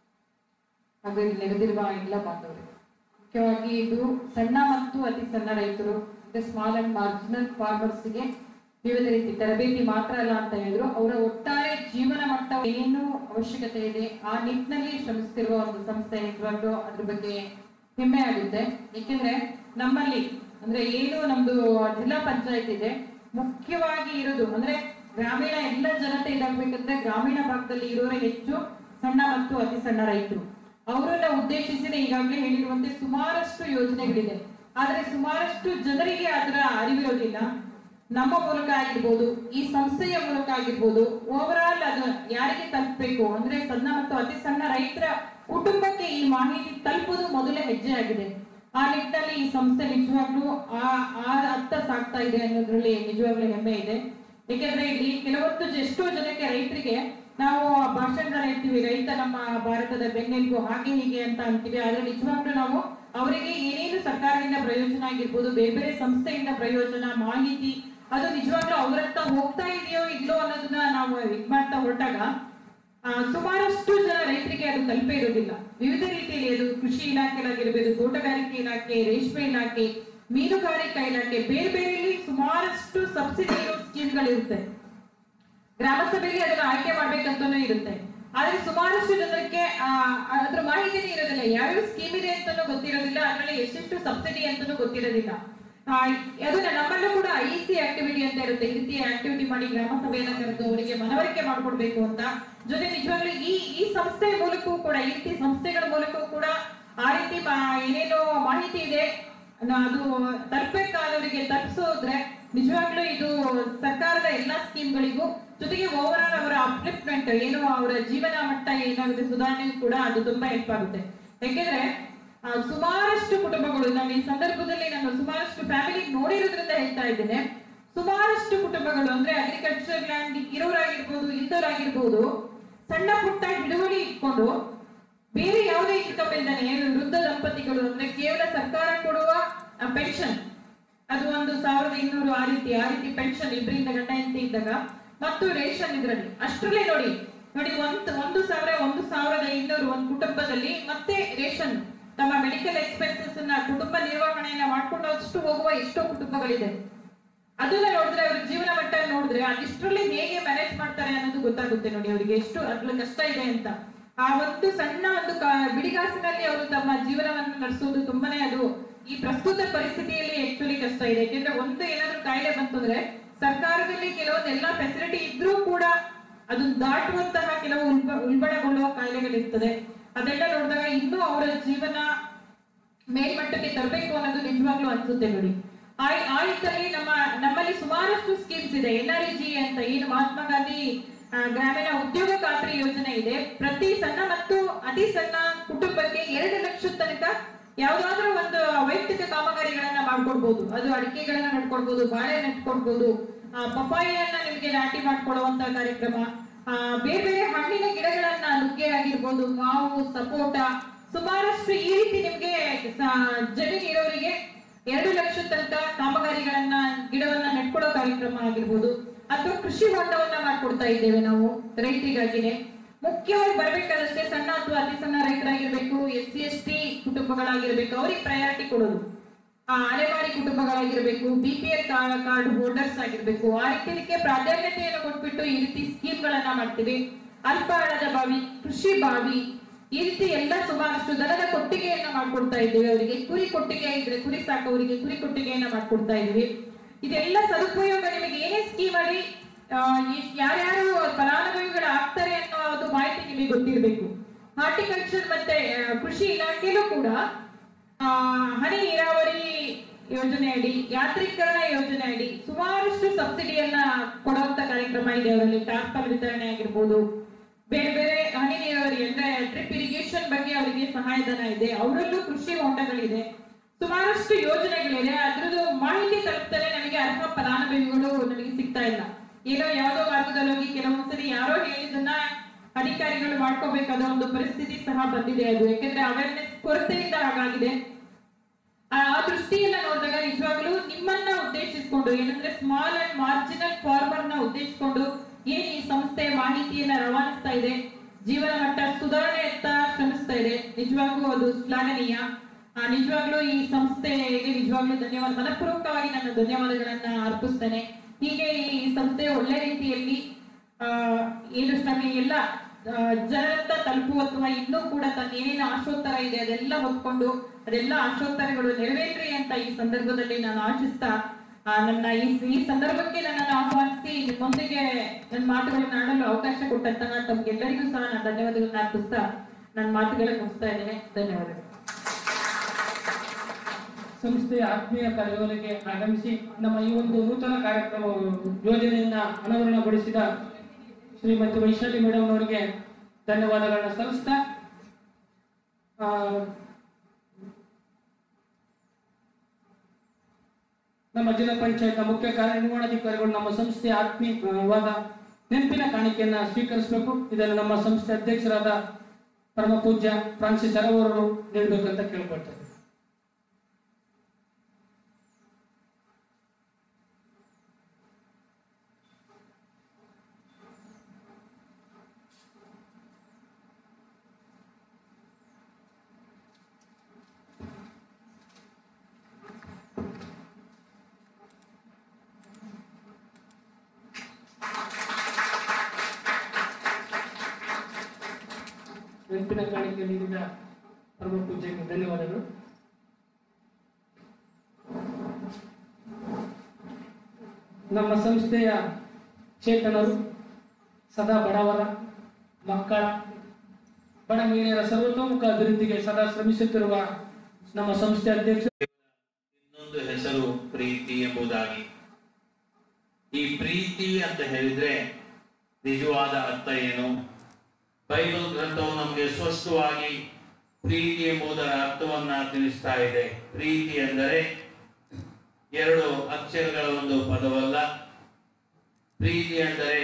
ಹಾಗೂ ಇಲ್ಲಿ ನೆರೆದಿರುವ ಎಲ್ಲ ಬಾಂಧವರೇ ಮುಖ್ಯವಾಗಿ ಇದು ಸಣ್ಣ ಮತ್ತು ಅತಿ ಸಣ್ಣ ರೈತರು ಸ್ಮಾಲ್ ಅಂಡ್ ಮಾರ್ಜಿನಲ್ ಫಾರ್ಮರ್ಸ್ಗೆ ವಿವಿಧ ರೀತಿ ತರಬೇತಿ ಮಾತ್ರ ಅಲ್ಲ ಅಂತ ಹೇಳಿದ್ರು ಅವರ ಒಟ್ಟಾರೆ ಜೀವನ ಮಟ್ಟ ಏನು ಅವಶ್ಯಕತೆ ಇದೆ ಆ ನಿಟ್ಟಿನಲ್ಲಿ ಶ್ರಮಿಸ್ತಿರುವ ಒಂದು ಸಂಸ್ಥೆ ನಿಜವಾಗ್ಲೂ ಅದ್ರ ಬಗ್ಗೆ ಹೆಮ್ಮೆ ಆಗುತ್ತೆ ಏಕೆಂದ್ರೆ ನಮ್ಮಲ್ಲಿ ಅಂದ್ರೆ ಏನು ನಮ್ದು ಜಿಲ್ಲಾ ಪಂಚಾಯತ್ ಇದೆ ಮುಖ್ಯವಾಗಿ ಇರೋದು ಅಂದ್ರೆ ಗ್ರಾಮೀಣ ಎಲ್ಲ ಜನತೆ ಇದಾಗಬೇಕಂದ್ರೆ ಗ್ರಾಮೀಣ ಭಾಗದಲ್ಲಿ ಇರೋರೇ ಹೆಚ್ಚು ಸಣ್ಣ ಮತ್ತು ಅತಿ ಸಣ್ಣ ರೈತರು ಅವರನ್ನ ಉದ್ದೇಶಿಸಿದ ಈಗಾಗಲೇ ಹೇಳಿರುವಂತೆ ಸುಮಾರಷ್ಟು ಯೋಜನೆಗಳಿದೆ ಆದ್ರೆ ಸುಮಾರಷ್ಟು ಜನರಿಗೆ ಅದರ ಅರಿವಿರೋದಿಲ್ಲ ನಮ್ಮ ಮೂಲಕ ಆಗಿರ್ಬೋದು ಈ ಸಂಸ್ಥೆಯ ಮೂಲಕ ಆಗಿರ್ಬೋದು ಓವರ್ ಆಲ್ ಅದು ಯಾರಿಗೆ ತಲುಪಬೇಕು ಅಂದ್ರೆ ಸಣ್ಣ ಮತ್ತು ಅತಿ ಸಣ್ಣ ರೈತರ ಕುಟುಂಬಕ್ಕೆ ಈ ಮಾಹಿತಿ ತಲುಪುವುದು ಮೊದಲ ಹೆಜ್ಜೆ ಆಗಿದೆ ಆ ನಿಟ್ಟಿನಲ್ಲಿ ಈ ಸಂಸ್ಥೆ ನಿಜವಾಗ್ಲೂ ಆ ಆ ಅರ್ಥ ಸಾಕ್ತಾ ಇದೆ ಅನ್ನೋದ್ರಲ್ಲಿ ನಿಜವಾಗ್ಲೂ ಹೆಮ್ಮೆ ಇದೆ ಏಕೆಂದ್ರೆ ಇಲ್ಲಿ ಕೆಲವೊಂದು ಜ- ಎಷ್ಟೋ ಜನಕ್ಕೆ ರೈತರಿಗೆ ನಾವು ಭಾಷಣಗಳ ಹೇಳ್ತೀವಿ ರೈತ ನಮ್ಮ ಭಾರತದ ಬೆನ್ನೆಲುಬು ಹಾಗೆ ಹೀಗೆ ಅಂತ ಅಂತೀವಿ ಆದ್ರೆ ನಿಜವಾಗ್ಲೂ ನಾವು ಅವರಿಗೆ ಏನೇನು ಸರ್ಕಾರದಿಂದ ಪ್ರಯೋಜನ ಆಗಿರ್ಬೋದು ಬೇರೆ ಬೇರೆ ಸಂಸ್ಥೆಯಿಂದ ಪ್ರಯೋಜನ ಮಾಹಿತಿ ಅದು ನಿಜವಾಗ್ಲೂ ಅವರತ್ತ ಹೋಗ್ತಾ ಇದೆಯೋ ಇಲ್ಲೋ ಅನ್ನೋದನ್ನ ನಾವು ಇದ್ ಮಾಡ್ತಾ ಹೊರಟಾಗ ಆ, ಸುಮಾರಷ್ಟು ಜನ ರೈತರಿಗೆ ಅದು ತಲುಪೇ ಇರೋದಿಲ್ಲ ವಿವಿಧ ರೀತಿಯಲ್ಲಿ ಅದು ಕೃಷಿ ಇಲಾಖೆಲಾಗಿರ್ಬೋದು ತೋಟಗಾರಿಕೆ ಇಲಾಖೆ ರೇಷ್ಮೆ ಇಲಾಖೆ ಮೀನುಗಾರಿಕಾ ಇಲಾಖೆ ಬೇರೆ ಬೇರೆಯಲ್ಲಿ ಸುಮಾರಷ್ಟು ಸಬ್ಸಿಡಿ ಇರೋ ಸ್ಕೀಮ್ಗಳಿರುತ್ತೆ ಗ್ರಾಮ ಸಭೆಯಲ್ಲಿ ಅದನ್ನ ಆಯ್ಕೆ ಮಾಡ್ಬೇಕಂತಾನೂ ಇರುತ್ತೆ ಆದ್ರೆ ಸುಮಾರಷ್ಟು ಜನಕ್ಕೆ ಆ, ಅದ್ರ ಮಾಹಿತಿನೇ ಇರೋದಿಲ್ಲ ಯಾವ್ಯಾವ ಸ್ಕೀಮ್ ಇದೆ ಅಂತಾನೂ ಗೊತ್ತಿರೋದಿಲ್ಲ ಅದರಲ್ಲಿ ಎಷ್ಟೆಷ್ಟು ಸಬ್ಸಿಡಿ ಅಂತಾನೂ ಗೊತ್ತಿರೋದಿಲ್ಲ ಆ, ಅದನ್ನ ನಮ್ಮಲ್ಲೂ ಕೂಡ ಐ ಸಿ ಆಕ್ಟಿವಿಟಿ ಅಂತ ಇರುತ್ತೆ ಈ ರೀತಿ ಆಕ್ಟಿವಿಟಿ ಮಾಡಿ ಗ್ರಾಮ ಸಭೆಯನ್ನ ಕರೆದು ಅವರಿಗೆ ಮನವರಿಕೆ ಮಾಡ್ಕೊಡ್ಬೇಕು ಅಂತ ಜೊತೆ ನಿಜವಾಗ್ಲೂ ಈ ಈ ಸಂಸ್ಥೆ ಮೂಲಕವೂ ಕೂಡ ಈ ರೀತಿ ಸಂಸ್ಥೆಗಳ ಮೂಲಕವೂ ಕೂಡ ಆ ರೀತಿ ಮಾ- ಏನೇನೋ ಮಾಹಿತಿ ಇದೆ ನ- ಅದು ತಲುಪಬೇಕಾದವರಿಗೆ ತಲುಪಿಸೋದ್ರೆ ನಿಜವಾಗ್ಲೂ ಇದು ಸರ್ಕಾರದ ಎಲ್ಲಾ ಸ್ಕೀಮ್ಗಳಿಗೂ ಜೊತೆಗೆ ಓವರ್ ಆಲ್ ಅವರ ಅಪ್ಲಿಫ್ಟ್ಮೆಂಟ್ ಏನು ಅವರ ಜೀವನ ಮಟ್ಟ ಏನಾಗುತ್ತೆ ಸುಧಾರಣೆಗೂ ಕೂಡ ಅದು ತುಂಬಾ ಹೆಲ್ಪ್ ಆಗುತ್ತೆ ಯಾಕೆಂದ್ರೆ ಆ, ಸುಮಾರಷ್ಟು ಕುಟುಂಬಗಳು ನಾನು ಈ ಸಂದರ್ಭದಲ್ಲಿ ನಾನು ಸುಮಾರಷ್ಟು ಫ್ಯಾಮಿಲಿ ನೋಡಿರೋದ್ರಿಂದ ಹೇಳ್ತಾ ಇದ್ದೇನೆ ಸುಮಾರಷ್ಟು ಕುಟುಂಬಗಳು ಅಂದ್ರೆ ಅಗ್ರಿಕಲ್ಚರ್ ಲ್ಯಾಂಡ್ ಇರೋರಾಗಿರ್ಬೋದು ಇಲ್ದವರಾಗಿರ್ಬೋದು ಸಣ್ಣ ಪುಟ್ಟ ಹಿಡುವಳಿ ಇಟ್ಕೊಂಡು ಬೇರೆ ಯಾವುದೇ ಇನ್ಕಮ್ ಇಲ್ದಾನೆ ವೃದ್ಧ ದಂಪತಿಗಳು ಅಂದ್ರೆ ಕೇವಲ ಸರ್ಕಾರ ಕೊಡುವ ಪೆನ್ಷನ್ ಅದು ಒಂದು ಸಾವಿರದ ಇನ್ನೂರು ಆ ರೀತಿ ಆ ರೀತಿ ಪೆನ್ಷನ್ ಇಬ್ಬರಿಂದ ಗಂಡ ಹೆಂಡತಿ ಇದ್ದಾಗ ಮತ್ತು ರೇಷನ್ ಇದ್ರಲ್ಲಿ ಅಷ್ಟರಲ್ಲೇ ನೋಡಿ ನೋಡಿ ಒಂದು ಒಂದು ಸಾವಿರ ಒಂದು ಸಾವಿರದ ಇನ್ನೂರು ಒಂದು ಕುಟುಂಬದಲ್ಲಿ ಮತ್ತೆ ರೇಷನ್ ತಮ್ಮ ಮೆಡಿಕಲ್ ಎಕ್ಸ್ಪೆನ್ಸಸ್ ನ ಕುಟುಂಬ ನಿರ್ವಹಣೆಯನ್ನ ಮಾಡ್ಕೊಂಡು ಅಷ್ಟು ಹೋಗುವ ಎಷ್ಟೋ ಕುಟುಂಬಗಳಿದೆ ಅದನ್ನ ನೋಡಿದ್ರೆ ಅವ್ರ ಜೀವನ ಮಟ್ಟ ನೋಡಿದ್ರೆ ಅದಿಷ್ಟರಲ್ಲಿ ಹೇಗೆ ಮ್ಯಾನೇಜ್ ಮಾಡ್ತಾರೆ ಅನ್ನೋದು ಗೊತ್ತಾಗುತ್ತೆ ನೋಡಿ ಅವರಿಗೆ ಎಷ್ಟು ಅದ್ರ ಕಷ್ಟ ಇದೆ ಅಂತ ಆ ಒಂದು ಸಣ್ಣ ಒಂದು ಕ- ಬಿಡಿಗಾಸಿನಲ್ಲಿ ಅವರು ತಮ್ಮ ಜೀವನವನ್ನು ನಡೆಸೋದು ತುಂಬಾನೇ ಅದು ಈ ಪ್ರಸ್ತುತ ಪರಿಸ್ಥಿತಿಯಲ್ಲಿ ಆಕ್ಚುಲಿ ಕಷ್ಟ ಇದೆ ಯಾಕೆಂದ್ರೆ ಒಂದು ಏನಾದ್ರೂ ಕಾಯಿಲೆ ಬಂತಂದ್ರೆ ಸರ್ಕಾರದಲ್ಲಿ ಕೆಲವೊಂದು ಎಲ್ಲಾ ಫೆಸಿಲಿಟಿ ಇದ್ರೂ ಕೂಡ ಅದನ್ನ ದಾಟುವಂತಹ ಕೆಲವು ಉಲ್ಬ ಉಲ್ಬಣಗೊಳ್ಳುವ ಕಾಯಿಲೆಗಳಿರ್ತದೆ ಅದೆಲ್ಲ ನೋಡಿದಾಗ ಇನ್ನೂ ಅವರ ಜೀವನ ಮೇಲ್ಮಟ್ಟಕ್ಕೆ ತರಬೇಕು ಅನ್ನೋದು ನಿಜವಾಗ್ಲೂ ಅನ್ಸುತ್ತೆ ನೋಡಿ ಆ ಆ ನಿಟ್ಟಿನಲ್ಲಿ ನಮ್ಮ ನಮ್ಮಲ್ಲಿ ಸುಮಾರಷ್ಟು ಸ್ಕೀಮ್ಸ್ ಇದೆ ಎನ್ ಆರ್ ಜಿ ಅಂತ ಏನು ಮಹಾತ್ಮ ಗಾಂಧಿ ಆ, ಗ್ರಾಮೀಣ ಉದ್ಯೋಗ ಖಾತ್ರಿ ಯೋಜನೆ ಇದೆ ಪ್ರತಿ ಸಣ್ಣ ಮತ್ತು ಅತಿ ಸಣ್ಣ ಕುಟುಂಬಕ್ಕೆ ಎರಡು ಲಕ್ಷದ ತನಕ ಯಾವ್ದಾದ್ರೂ ಒಂದು ವೈಯಕ್ತಿಕ ಕಾಮಗಾರಿಗಳನ್ನ ಮಾಡ್ಕೊಡ್ಬೋದು ಅದು ಅಡಿಕೆಗಳನ್ನ ನಡ್ಕೊಡ್ಬೋದು ಬಾಳೆ ನಟ್ಕೊಡ್ಬೋದು ಆ, ಪಪ್ಪಾಯಿಯನ್ನ ನಿಮಗೆ ನಾಟಿ ಮಾಡ್ಕೊಳ್ಳುವಂತ ಕಾರ್ಯಕ್ರಮ ಆ, ಬೇರೆ ಬೇರೆ ಹಣ್ಣಿನ ಗಿಡಗಳನ್ನ ನುಗ್ಗೆ ಆಗಿರ್ಬೋದು ಮಾವು ಸಪೋಟ ಸುಮಾರಷ್ಟು ಈ ರೀತಿ ನಿಮ್ಗೆ ಸ- ಜಮೀನು ಇರೋರಿಗೆ ಎರಡು ಲಕ್ಷ ತನಕ ಕಾಮಗಾರಿಗಳನ್ನ ಗಿಡವನ್ನ ನೆಟ್ಕೊಳ್ಳೋ ಕಾರ್ಯಕ್ರಮ ಆಗಿರ್ಬೋದು ಅಥವಾ ಕೃಷಿ ಹೊಂಡವನ್ನ ಮಾಡ್ಕೊಡ್ತಾ ಇದ್ದೇವೆ ನಾವು ರೈತರಿಗಾಗಿನೇ ಮುಖ್ಯವಾಗಿ ಬರ್ಬೇಕಾದಷ್ಟೇ ಸಣ್ಣ ಅಥವಾ ಅತಿ ಸಣ್ಣ ರೈತರಾಗಿರ್ಬೇಕು ಎಸ್ ಸಿ ಎಸ್ ಟಿ ಕುಟುಂಬಗಳಾಗಿರ್ಬೇಕು ಅವ್ರಿಗೆ ಪ್ರಯಾರಿಟಿ ಕೊಡೋದು ಆ ಅಲೆಮಾರಿ ಕುಟುಂಬಗಳಾಗಿರ್ಬೇಕು B P L card holders ಆಗಿರ್ಬೇಕು ಆ ರೀತಿಯಕ್ಕೆ ಪ್ರಾಧಾನ್ಯತೆಯನ್ನು ಕೊಟ್ಬಿಟ್ಟು ಈ ರೀತಿ ಸ್ಕೀಮ್ ಗಳನ್ನ ಮಾಡ್ತೀವಿ ಅಲ್ಪ ಹಣದ ಬಾವಿ ಕೃಷಿ ಬಾವಿ ಈ ರೀತಿ ಎಲ್ಲ ಸುಮಾರಷ್ಟು ದನದ ಕೊಟ್ಟಿಗೆಯನ್ನ ಮಾಡ್ಕೊಡ್ತಾ ಇದ್ದೀವಿ ಅವರಿಗೆ ಕುರಿ ಕೊಟ್ಟಿಗೆ ಇದ್ರೆ ಕುರಿ ಸಾಕೋರಿಗೆ ಕುರಿ ಕೊಟ್ಟಿಗೆಯನ್ನ ಮಾಡ್ಕೊಡ್ತಾ ಇದೀವಿ ಇದೆಲ್ಲ ಸದುಪಯೋಗ ನಿಮಗೆ ಏನೇ ಸ್ಕೀಮ್ ಅಡಿ ಆ, ಈ- ಯಾರ್ಯಾರು ಫಲಾನುಭವಿಗಳು ಆಗ್ತಾರೆ ಅನ್ನೋ ಒಂದು ಮಾಹಿತಿ ನಿಮಗೆ ಗೊತ್ತಿರಬೇಕು ಹಾರ್ಟಿಕಲ್ಚರ್ ಮತ್ತೆ ಆ, ಕೃಷಿ ಇಲಾಖೆಯಲ್ಲೂ ಕೂಡ ಆ, ಹನಿ ನೀರಾವರಿ ಯೋಜನೆ ಅಡಿ ಯಾಂತ್ರೀಕರಣ ಯೋಜನೆ ಅಡಿ ಸುಮಾರಷ್ಟು ಸಬ್ಸಿಡಿಯನ್ನ ಕೊಡುವಂತ ಕಾರ್ಯಕ್ರಮ ಇದೆ ಅವರಲ್ಲಿ ಟ್ರಾನ್ಸ್ಫರ್ ವಿತರಣೆ ಆಗಿರ್ಬೋದು ಬೇರೆ ಬೇರೆ ಹನಿ ನೀರಾವರಿ ಅಂದ್ರೆ ಡ್ರಿಪ್ ಇರಿಗೇಷನ್ ಬಗ್ಗೆ ಅವರಿಗೆ ಸಹಾಯಧನ ಇದೆ ಅವರಲ್ಲೂ ಕೃಷಿ ಹೊಂಡಗಳಿದೆ ಸುಮಾರಷ್ಟು ಯೋಜನೆಗಳಿದೆ ಅದ್ರದ್ದು ಮಾಹಿತಿ ತಲುಪ್ತಾರೆ ನಮಗೆ ಅರ್ಹ ಫಲಾನುಭವಿಗಳು ನಮಗೆ ಸಿಗ್ತಾ ಇಲ್ಲ ಏನೋ ಯಾವುದೋ ಮಾರ್ಗದಲ್ಲಿ ಹೋಗಿ ಕೆಲವೊಂದ್ಸರಿ ಯಾರೋ ಹೇಳಿದನ್ನ ಅಧಿಕಾರಿಗಳು ಮಾಡ್ಕೋಬೇಕಾದ ಒಂದು ಪರಿಸ್ಥಿತಿ ಸಹ ಬಂದಿದೆ ಅದು ಯಾಕಂದ್ರೆ ಅವೇರ್ನೆಸ್ ಕೊರತೆಯಿಂದ ಹಾಗಾಗಿದೆ ಆ ಆ ದೃಷ್ಟಿಯನ್ನ ನೋಡಿದಾಗ ನಿಜವಾಗ್ಲೂ ನಿಮ್ಮನ್ನ ಉದ್ದೇಶಿಸಿಕೊಂಡು ಏನಂದ್ರೆ ಸ್ಮಾಲ್ ಅಂಡ್ ಮಾರ್ಜಿನಲ್ ಫಾರ್ಮರ್ ನ ಉದ್ದೇಶಿಸಿಕೊಂಡು ಏನ್ ಈ ಸಂಸ್ಥೆ ಮಾಹಿತಿಯನ್ನ ರವಾನಿಸ್ತಾ ಇದೆ ಜೀವನ ಮಟ್ಟ ಸುಧಾರಣೆಯತ್ತ ಶ್ರಮಿಸ್ತಾ ಇದೆ ನಿಜವಾಗ್ಲೂ ಅದು ಶ್ಲಾಘನೀಯ ಆ, ನಿಜವಾಗ್ಲೂ ಈ ಸಂಸ್ಥೆಗೆ ನಿಜವಾಗ್ಲೂ ಧನ್ಯವಾದ ಮನಪೂರ್ವಕವಾಗಿ ನನ್ನ ಧನ್ಯವಾದಗಳನ್ನ ಅರ್ಪಿಸ್ತೇನೆ ಹೀಗೆ ಈ ಸಂಸ್ಥೆ ಒಳ್ಳೆ ರೀತಿಯಲ್ಲಿ ಆ, ಏನು ಶ್ರಮ ಎಲ್ಲ ಆ, ಜನರತ್ತ ತಲುಪುವ ಅಥವಾ ಇನ್ನೂ ಕೂಡ ತನ್ನ ಏನೇನು ಆಶೋತ್ತರ ಇದೆ ಅದೆಲ್ಲ ಹೊತ್ಕೊಂಡು ಅದೆಲ್ಲ ಆಶೋತ್ತರಗಳು ನೆರವೇರ್ರಿ ಅಂತ ಈ ಸಂದರ್ಭದಲ್ಲಿ ನಾನು ಆಶಿಸ್ತಾ ಆ, ನನ್ನ ಈ ಈ ಸಂದರ್ಭಕ್ಕೆ ನನ್ನನ್ನು ಆಹ್ವಾನಿಸಿ ನಿಮ್ಮೊಂದಿಗೆ ನನ್ನ ಮಾತುಗಳನ್ನ ಆಡಲು ಅವಕಾಶ ಕೊಟ್ಟಂತಹ ತಮ್ಗೆಲ್ಲರಿಗೂ ಸಹ ನಾನು ಧನ್ಯವಾದಗಳನ್ನ ಅರ್ಪಿಸ್ತಾ ನನ್ನ ಮಾತುಗಳನ್ನ ಮುಗಿಸ್ತಾ ಇದ್ದೇನೆ ಧನ್ಯವಾದಗಳು ಸಂಸ್ಥೆಯ ಆತ್ಮೀಯ ಕಾರ್ಯಗಳಿಗೆ ಆಗಮಿಸಿ ನಮ್ಮ ಈ ಒಂದು ನೂತನ ಕಾರ್ಯಕ್ರಮ ಯೋಜನೆಯನ್ನ ಅನಾವರಣಗೊಳಿಸಿದ ಶ್ರೀಮತಿ ವೈಶಾಲಿ ಮೇಡಮ್ ಅವರಿಗೆ ಧನ್ಯವಾದಗಳನ್ನ ಸಲ್ಲಿಸ್ತಾ ಆ, ನಮ್ಮ ಜಿಲ್ಲಾ ಪಂಚಾಯತ್ ಮುಖ್ಯ ಕಾರ್ಯನಿರ್ವಹಣಾಧಿಕಾರಿಗಳು ನಮ್ಮ ಸಂಸ್ಥೆಯ ಆತ್ಮೀಯವಾದ ನೆನಪಿನ ಕಾಣಿಕೆಯನ್ನ ಸ್ವೀಕರಿಸಬೇಕು ಇದನ್ನು ನಮ್ಮ ಸಂಸ್ಥೆ ಅಧ್ಯಕ್ಷರಾದ ಪರಮ ಪೂಜ್ಯ ಫ್ರಾನ್ಸಿಸ್ ಅರವರು ನೀಡಬೇಕಂತ ಕೇಳ್ಕೊಳ್ತೇವೆ ನೆನಪಿನ ಕಾಣಿಕೆ ನೀಡಿದ ಪರಮ ಪೂಜೆಗೆ ಧನ್ಯವಾದಗಳು ನಮ್ಮ ಸಂಸ್ಥೆಯ ಚೇತನರು ಸದಾ ಬಡವರ ಮಕ್ಕಳ ಬಡ ಮಹಿಳೆಯರ ಸರ್ವತೋಮುಖ ಅಭಿವೃದ್ಧಿಗೆ ಸದಾ ಶ್ರಮಿಸುತ್ತಿರುವ ನಮ್ಮ ಸಂಸ್ಥೆ ಅಧ್ಯಕ್ಷ ಇನ್ನೊಂದು ಹೆಸರು ಪ್ರೀತಿ ಎಂಬುದಾಗಿ ಈ ಪ್ರೀತಿ ಅಂತ ಹೇಳಿದ್ರೆ ನಿಜವಾದ ಅರ್ಥ ಏನು ಬೈಬಲ್ ಗ್ರಂಥವು ನಮಗೆ ಸ್ಪಷ್ಟವಾಗಿ ಪ್ರೀತಿ ಎಂಬುದರ ಅರ್ಥವನ್ನ ತಿಳಿಸ್ತಾ ಇದೆ ಪ್ರೀತಿ ಎಂದರೆ ಎರಡು ಅಕ್ಷರಗಳ ಒಂದು ಪದ ಮಾರ್ಗವಲ್ಲ ಪ್ರೀತಿ ಅಂದರೆ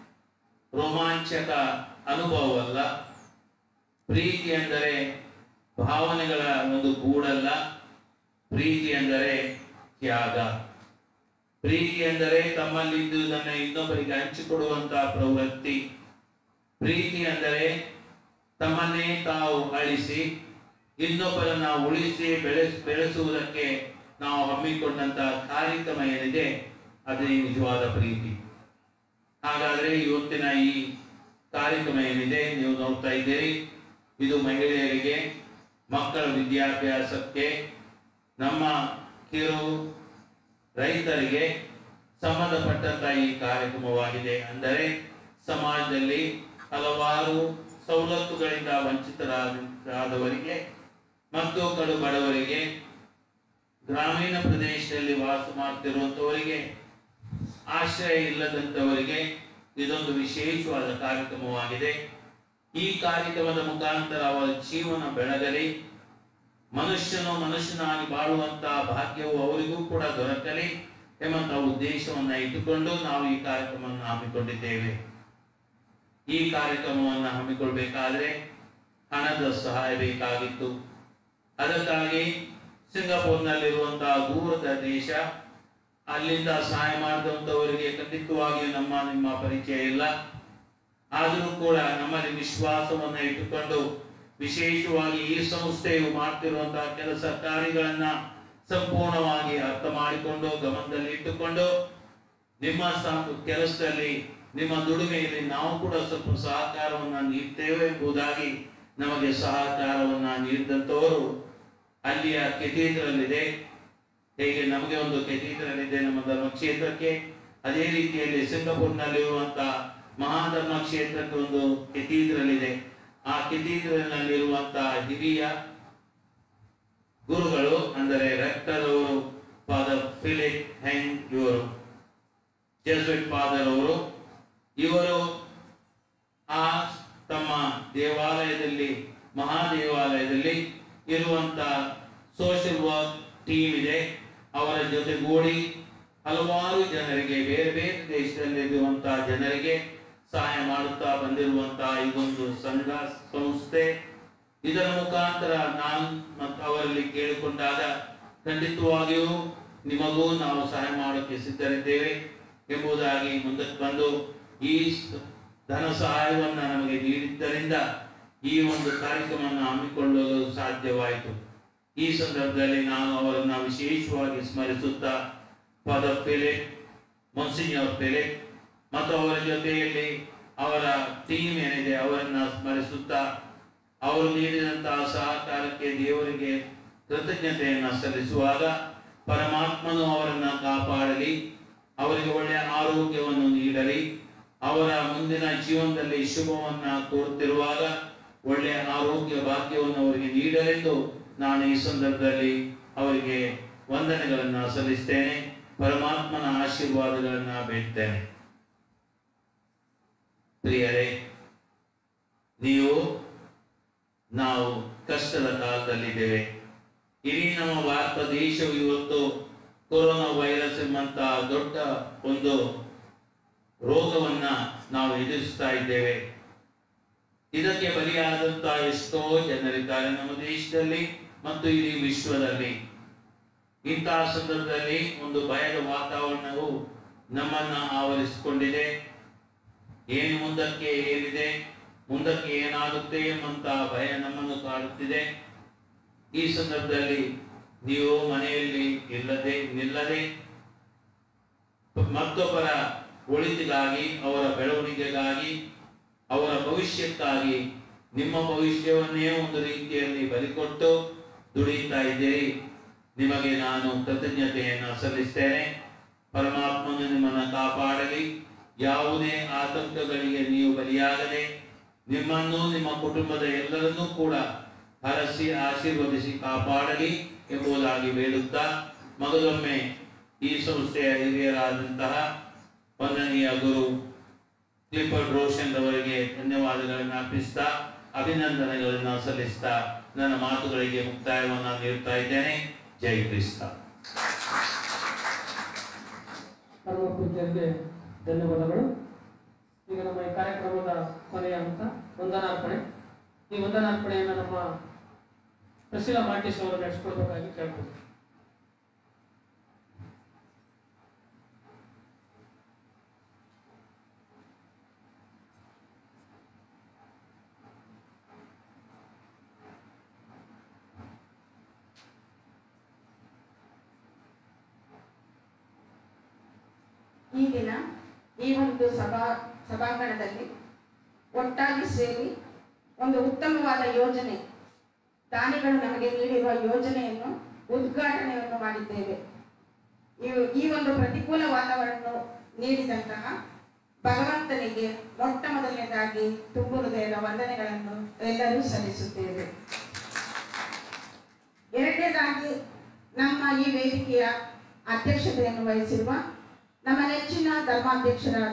ರೋಮಾಂಚಕ ಅನುಭವವಲ್ಲ ಪ್ರೀತಿ ಅಂದರೆ ಭಾವನೆಗಳ ಒಂದು ಗೂಡಲ್ಲ ಪ್ರೀತಿ ಎಂದರೆ ತ್ಯಾಗ ಪ್ರೀತಿ ಎಂದರೆ ತಮ್ಮಲ್ಲಿದ್ದುದನ್ನು ಇನ್ನೊಬ್ಬರಿಗೆ ಹಂಚಿಕೊಡುವಂತಹ ಪ್ರವೃತ್ತಿ ಪ್ರೀತಿ ಅಂದರೆ ತಮ್ಮನ್ನೇ ತಾವು ಅಳಿಸಿ ಇನ್ನೊಬ್ಬರನ್ನ ಉಳಿಸಿ ಬೆಳೆಸ್ ಬೆಳೆಸುವುದಕ್ಕೆ ನಾವು ಹಮ್ಮಿಕೊಂಡಂತಹ ಕಾರ್ಯಕ್ರಮ ಏನಿದೆ ಅದೇ ನಿಜವಾದ ಪ್ರೀತಿ ಹಾಗಾದ್ರೆ ಇವತ್ತಿನ ಈ ಕಾರ್ಯಕ್ರಮ ಏನಿದೆ ನೀವು ನೋಡ್ತಾ ಇದ್ದೀರಿ ಇದು ಮಹಿಳೆಯರಿಗೆ ಮಕ್ಕಳ ವಿದ್ಯಾಭ್ಯಾಸಕ್ಕೆ ನಮ್ಮ ಕಿರು ರೈತರಿಗೆ ಸಂಬಂಧಪಟ್ಟಂತ ಈ ಕಾರ್ಯಕ್ರಮವಾಗಿದೆ ಅಂದರೆ ಸಮಾಜದಲ್ಲಿ ಹಲವಾರು ಸವಲತ್ತುಗಳಿಂದ ವಂಚಿತರಾದವರಿಗೆ ಮತ್ತು ಕಡು ಬಡವರಿಗೆ ಗ್ರಾಮೀಣ ಪ್ರದೇಶದಲ್ಲಿ ವಾಸ ಮಾಡ್ತಿರುವಂತವರಿಗೆ ಆಶ್ರಯ ಇಲ್ಲದಂತವರಿಗೆ ಇದೊಂದು ವಿಶೇಷವಾದ ಕಾರ್ಯಕ್ರಮವಾಗಿದೆ ಈ ಕಾರ್ಯಕ್ರಮದ ಮುಖಾಂತರ ಅವರ ಜೀವನ ಬೆಳಗಲಿ ಮನುಷ್ಯನು ಮನುಷ್ಯನಾಗಿ ಬಾಳುವಂತಹ ಭಾಗ್ಯವು ಅವರಿಗೂ ಕೂಡ ದೊರಕಲಿ ಎಂಬಂತಹ ಉದ್ದೇಶವನ್ನ ಇಟ್ಟುಕೊಂಡು ನಾವು ಈ ಕಾರ್ಯಕ್ರಮವನ್ನು ಹಮ್ಮಿಕೊಂಡಿದ್ದೇವೆ ಈ ಕಾರ್ಯಕ್ರಮವನ್ನು ಹಮ್ಮಿಕೊಳ್ಬೇಕಾದ್ರೆ ಹಣದ ಸಹಾಯ ಬೇಕಾಗಿತ್ತು ಅದಕ್ಕಾಗಿ ಸಿಂಗಾಪುರ್ನಲ್ಲಿರುವಂತಹ ದೂರದ ದೇಶ ಅಲ್ಲಿಂದ ಸಹಾಯ ಮಾಡಿದಂಥವರಿಗೆ ಖಂಡಿತವಾಗಿಯೂ ನಮ್ಮ ನಿಮ್ಮ ಪರಿಚಯ ಇಲ್ಲ ಆದರೂ ಕೂಡ ನಮ್ಮಲ್ಲಿ ವಿಶ್ವಾಸವನ್ನ ಇಟ್ಟುಕೊಂಡು ವಿಶೇಷವಾಗಿ ಈ ಸಂಸ್ಥೆಯು ಮಾಡ್ತಿರುವಂತಹ ಕೆಲಸ ಕಾರ್ಯಗಳನ್ನ ಸಂಪೂರ್ಣವಾಗಿ ಅರ್ಥ ಮಾಡಿಕೊಂಡು ಗಮನದಲ್ಲಿ ಇಟ್ಟುಕೊಂಡು ನಿಮ್ಮ ಸ- ಕೆಲಸದಲ್ಲಿ ನಿಮ್ಮ ದುಡಿಮೆಯಲ್ಲಿ ನಾವು ಕೂಡ ಸ್ವಲ್ಪ ಸಹಕಾರವನ್ನ ನೀಡ್ತೇವೆ ಎಂಬುದಾಗಿ ನಮಗೆ ಸಹಕಾರವನ್ನ ನೀಡಿದಂತವರು ಅಲ್ಲಿಯ ಕೆಥೀದ್ರಲ್ಲಿದೆ ಹೇಗೆ ನಮಗೆ ಒಂದು ಕೆಥೀದ್ರಲ್ ಇದೆ ನಮ್ಮ ಧರ್ಮ ಕ್ಷೇತ್ರಕ್ಕೆ ಅದೇ ರೀತಿಯಲ್ಲಿ ಸಿಂಗಾಪುರ್ನಲ್ಲಿರುವಂತಹ ಮಹಾಧರ್ಮ ಕ್ಷೇತ್ರಕ್ಕೆ ಒಂದು ಕೆಥೀದ್ರಲ್ ಇದೆ ಆ ಕೆಥೀದ್ರಲ್ನಲ್ಲಿರುವಂತಹ ಹಿರಿಯ ಗುರುಗಳು ಅಂದರೆ ರೆಕ್ಟರ್ ಅವರು ಫಾದರ್ ಫಿಲಿಪ್ ಹೆಂಗ್ ಇವರು ಜೆಸುಯಿಟ್ ಫಾದರ್ ಅವರು ಇವರು ಆ ತಮ್ಮ ದೇವಾಲಯದಲ್ಲಿ ಮಹಾದೇವಾಲಯದಲ್ಲಿ ಇರುವಂತ ಸೋಷಿಯಲ್ ವರ್ಕ್ ಟೀಮ್ ಇದೆ ಅವರ ಜೊತೆಗೂಡಿ ಹಲವಾರು ಜನರಿಗೆ ಬೇರೆ ಬೇರೆ ದೇಶದಲ್ಲಿರುವಂತಹ ಜನರಿಗೆ ಸಹಾಯ ಮಾಡುತ್ತಾ ಬಂದಿರುವಂತಹ ಇದೊಂದು ಸಂಘ ಸಂಸ್ಥೆ ಇದರ ಮುಖಾಂತರ ನಾನು ಮತ್ತು ಅವರಲ್ಲಿ ಕೇಳಿಕೊಂಡಾಗ ಖಂಡಿತವಾಗಿಯೂ ನಿಮಗೂ ನಾವು ಸಹಾಯ ಮಾಡೋಕ್ಕೆ ಸಿದ್ಧರಿದ್ದೇವೆ ಎಂಬುದಾಗಿ ಮುಂದಕ್ಕೆ ಬಂದು ಈ ಸ- ಧನ ಸಹಾಯವನ್ನ ನಮಗೆ ನೀಡಿದ್ದರಿಂದ ಈ ಒಂದು ಕಾರ್ಯಕ್ರಮವನ್ನು ಹಮ್ಮಿಕೊಳ್ಳಲು ಸಾಧ್ಯವಾಯಿತು ಈ ಸಂದರ್ಭದಲ್ಲಿ ನಾನು ಅವರನ್ನ ವಿಶೇಷವಾಗಿ ಸ್ಮರಿಸುತ್ತಾ ಫಾದರ್ ಫಿಲಿಪ್ ಮೊನ್ಸಿನಿಯರ್ ಫಿಲಿಪ್ ಮತ್ತು ಅವರ ಜೊತೆಯಲ್ಲಿ ಅವರ ಟೀಮ್ ಏನಿದೆ ಅವರನ್ನ ಸ್ಮರಿಸುತ್ತಾ ಅವರು ನೀಡಿದಂತಹ ಸಹಕಾರಕ್ಕೆ ದೇವರಿಗೆ ಕೃತಜ್ಞತೆಯನ್ನ ಸಲ್ಲಿಸುವಾಗ ಪರಮಾತ್ಮನು ಅವರನ್ನ ಕಾಪಾಡಲಿ ಅವರಿಗೆ ಒಳ್ಳೆಯ ಆರೋಗ್ಯವನ್ನು ನೀಡಲಿ ಅವರ ಮುಂದಿನ ಜೀವನದಲ್ಲಿ ಶುಭವನ್ನ ಕೋರುತ್ತಿರುವಾಗ ಒಳ್ಳೆಯ ಆರೋಗ್ಯ ಭಾಗ್ಯವನ್ನು ಅವರಿಗೆ ನೀಡಲೆಂದು ನಾನು ಈ ಸಂದರ್ಭದಲ್ಲಿ ಅವರಿಗೆ ವಂದನೆಗಳನ್ನ ಸಲ್ಲಿಸ್ತೇನೆ ಪರಮಾತ್ಮನ ಆಶೀರ್ವಾದಗಳನ್ನ ಬೇಡ್ತೇನೆ ಪ್ರಿಯರೇ ನೀವು ನಾವು ಕಷ್ಟದ ಕಾಲದಲ್ಲಿದ್ದೇವೆ ಇಡೀ ನಮ್ಮ ಭಾರತ ದೇಶವು ಇವತ್ತು ಕೊರೋನಾ ವೈರಸ್ ಎಂಬಂತಹ ದೊಡ್ಡ ಒಂದು ರೋಗವನ್ನ ನಾವು ಎದುರಿಸ್ತಾ ಇದ್ದೇವೆ ಇದಕ್ಕೆ ಬಲಿಯಾದಂತಹ ಎಷ್ಟೋ ಜನರಿದ್ದಾರೆ ನಮ್ಮ ದೇಶದಲ್ಲಿ ಮತ್ತು ಇಡೀ ವಿಶ್ವದಲ್ಲಿ ಇಂತಹ ಸಂದರ್ಭದಲ್ಲಿ ಒಂದು ಭಯದ ವಾತಾವರಣವು ನಮ್ಮನ್ನ ಆವರಿಸಿಕೊಂಡಿದೆ ಏನು ಮುಂದಕ್ಕೆ ಏನಿದೆ ಮುಂದಕ್ಕೆ ಏನಾಗುತ್ತೆ ಎಂಬಂತಹ ಭಯ ನಮ್ಮನ್ನು ಕಾಡುತ್ತಿದೆ ಈ ಸಂದರ್ಭದಲ್ಲಿ ನೀವು ಮನೆಯಲ್ಲಿ ಇಲ್ಲದೆ ನಿಲ್ಲದೆ ಮತ್ತೊಬ್ಬರ ಒಳಿತಿಗಾಗಿ ಅವರ ಬೆಳವಣಿಗೆಗಾಗಿ ಅವರ ಭವಿಷ್ಯಕ್ಕಾಗಿ ನಿಮ್ಮ ಭವಿಷ್ಯವನ್ನೇ ಒಂದು ರೀತಿಯಲ್ಲಿ ಬಲಿಕೊಟ್ಟು ದುಡಿಯುತ್ತಾ ಇದ್ದೀರಿ ನಿಮಗೆ ನಾನು ಕೃತಜ್ಞತೆಯನ್ನು ಸಲ್ಲಿಸ್ತೇನೆ ಪರಮಾತ್ಮನು ನಿಮ್ಮನ್ನು ಕಾಪಾಡಲಿ ಯಾವುದೇ ಆತಂಕಗಳಿಗೆ ನೀವು ಬಲಿಯಾಗದೆ ನಿಮ್ಮನ್ನು ನಿಮ್ಮ ಕುಟುಂಬದ ಎಲ್ಲರನ್ನೂ ಕೂಡ ಹರಸಿ ಆಶೀರ್ವದಿಸಿ ಕಾಪಾಡಲಿ ಎಂಬುದಾಗಿ ಬೇಡುತ್ತಾ ಮಗದೊಮ್ಮೆ ಈ ಸಂಸ್ಥೆಯ ಹಿರಿಯರಾದಂತಹ ವಂದನೀಯ ಗುರು ಕ್ಲಿಫರ್ಡ್ ರೋಷನ್ ಅವರಿಗೆ ಧನ್ಯವಾದಗಳನ್ನು ಅರ್ಪಿಸ್ತಾ ಅಭಿನಂದನೆಗಳನ್ನು ಸಲ್ಲಿಸ್ತಾ ನನ್ನ ಮಾತುಗಳಿಗೆ ಮುಕ್ತಾಯವನ್ನು ನೀಡ್ತಾ ಇದ್ದೇನೆ ಜೈ ಕ್ರಿಸ್ತ ನಮ್ಮ ಪೂಜ್ಯರಿಗೆ ಧನ್ಯವಾದಗಳು ಈಗ ನಮ್ಮ ಈ ಕಾರ್ಯಕ್ರಮದ ಕೊನೆಯ ಹಂತ ವಂದನಾರ್ಪಣೆ ಈ ವಂದನಾರ್ಪಣೆಯನ್ನು ನಮ್ಮ ಪ್ರಶೀಲಾ ಮಾಟೇಶ್ ಅವರು ನಡೆಸ್ಕೊಳ್ಬೇಕಾಗಿ ಕೇಳ್ಬೋದು ಈ ದಿನ ಈ ಒಂದು ಸಭಾ ಸಭಾಂಗಣದಲ್ಲಿ ಒಟ್ಟಾಗಿ ಸೇರಿ ಒಂದು ಉತ್ತಮವಾದ ಯೋಜನೆ ದಾನಿಗಳು ನಮಗೆ ನೀಡಿರುವ ಯೋಜನೆಯನ್ನು ಉದ್ಘಾಟನೆಯನ್ನು ಮಾಡಿದ್ದೇವೆ ಈ- ಈ ಒಂದು ಪ್ರತಿಕೂಲ ವಾತಾವರಣ ನೀಡಿದಂತಹ ಭಗವಂತನಿಗೆ ಮೊಟ್ಟ ಮೊದಲನೇದಾಗಿ ತುಂಬು ಹೃದಯದ ವಂದನೆಗಳನ್ನು ಎಲ್ಲರೂ ಸಲ್ಲಿಸುತ್ತೇವೆ ಎರಡನೇದಾಗಿ ನಮ್ಮ ಈ ವೇದಿಕೆಯ ಅಧ್ಯಕ್ಷತೆಯನ್ನು ವಹಿಸಿರುವ ನಮ್ಮ ನೆಚ್ಚಿನ ಧರ್ಮಾಧ್ಯಕ್ಷರಾದ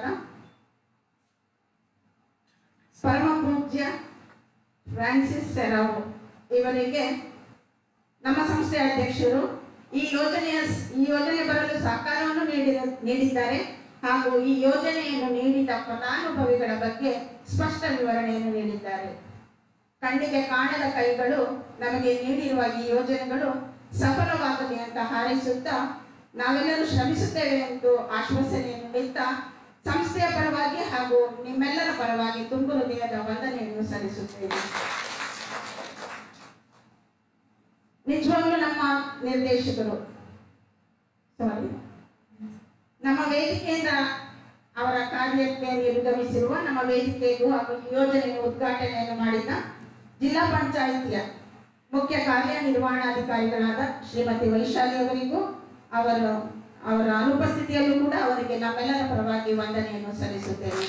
ಪರಮ ಪೂಜ್ಯ ಫ್ರಾನ್ಸಿಸ್ ಸೆರಾವು ಇವರಿಗೆ ನಮ್ಮ ಸಂಸ್ಥೆಯ ಅಧ್ಯಕ್ಷರು ಈ ಯೋಜನೆಯ ಈ ಯೋಜನೆ ಬರಲು ಸಹಕಾರವನ್ನು ನೀಡಿ ನೀಡಿದ್ದಾರೆ ಹಾಗೂ ಈ ಯೋಜನೆಯನ್ನು ನೀಡಿದ ಫಲಾನುಭವಿಗಳ ಬಗ್ಗೆ ಸ್ಪಷ್ಟ ವಿವರಣೆಯನ್ನು ನೀಡಿದ್ದಾರೆ ಕಣ್ಣಿಗೆ ಕಾಣದ ಕೈಗಳು ನಮಗೆ ನೀಡಿರುವ ಈ ಯೋಜನೆಗಳು ಸಫಲವಾಗಲಿ ಅಂತ ಹಾರೈಸುತ್ತಾ ನಾವೆಲ್ಲರೂ ಶ್ರಮಿಸುತ್ತೇವೆ ಎಂದು ಆಶ್ವಾಸನೆಯನ್ನು ನೀಡುತ್ತಾ ಸಂಸ್ಥೆಯ ಪರವಾಗಿ ಹಾಗೂ ನಿಮ್ಮೆಲ್ಲರ ಪರವಾಗಿ ತುಂಬು ಹೃದಯದ ವಂದನೆಯನ್ನು ಸಲ್ಲಿಸುತ್ತೇವೆ ನಿಜವಾಗ್ಲೂ ನಮ್ಮ ನಿರ್ದೇಶಕರು ಸಾರಿ ನಮ್ಮ ವೇದಿಕೆಯಿಂದ ಅವರ ಕಾರ್ಯಕ್ಕೆ ನಿರ್ಗಮಿಸಿರುವ ನಮ್ಮ ವೇದಿಕೆಗೂ ಹಾಗೂ ಈ ಯೋಜನೆಯ ಉದ್ಘಾಟನೆಯನ್ನು ಮಾಡಿದ ಜಿಲ್ಲಾ ಪಂಚಾಯಿತಿಯ ಮುಖ್ಯ ಕಾರ್ಯನಿರ್ವಹಣಾಧಿಕಾರಿಗಳಾದ ಶ್ರೀಮತಿ ವೈಶಾಲಿ ಅವರಿಗೂ ಅವರ ಅವರ ಅನುಪಸ್ಥಿತಿಯಲ್ಲೂ ಕೂಡ ಅವರಿಗೆ ನಮ್ಮೆಲ್ಲರ ಪರವಾಗಿ ವಂದನೆಯನ್ನು ಸಲ್ಲಿಸುತ್ತೇನೆ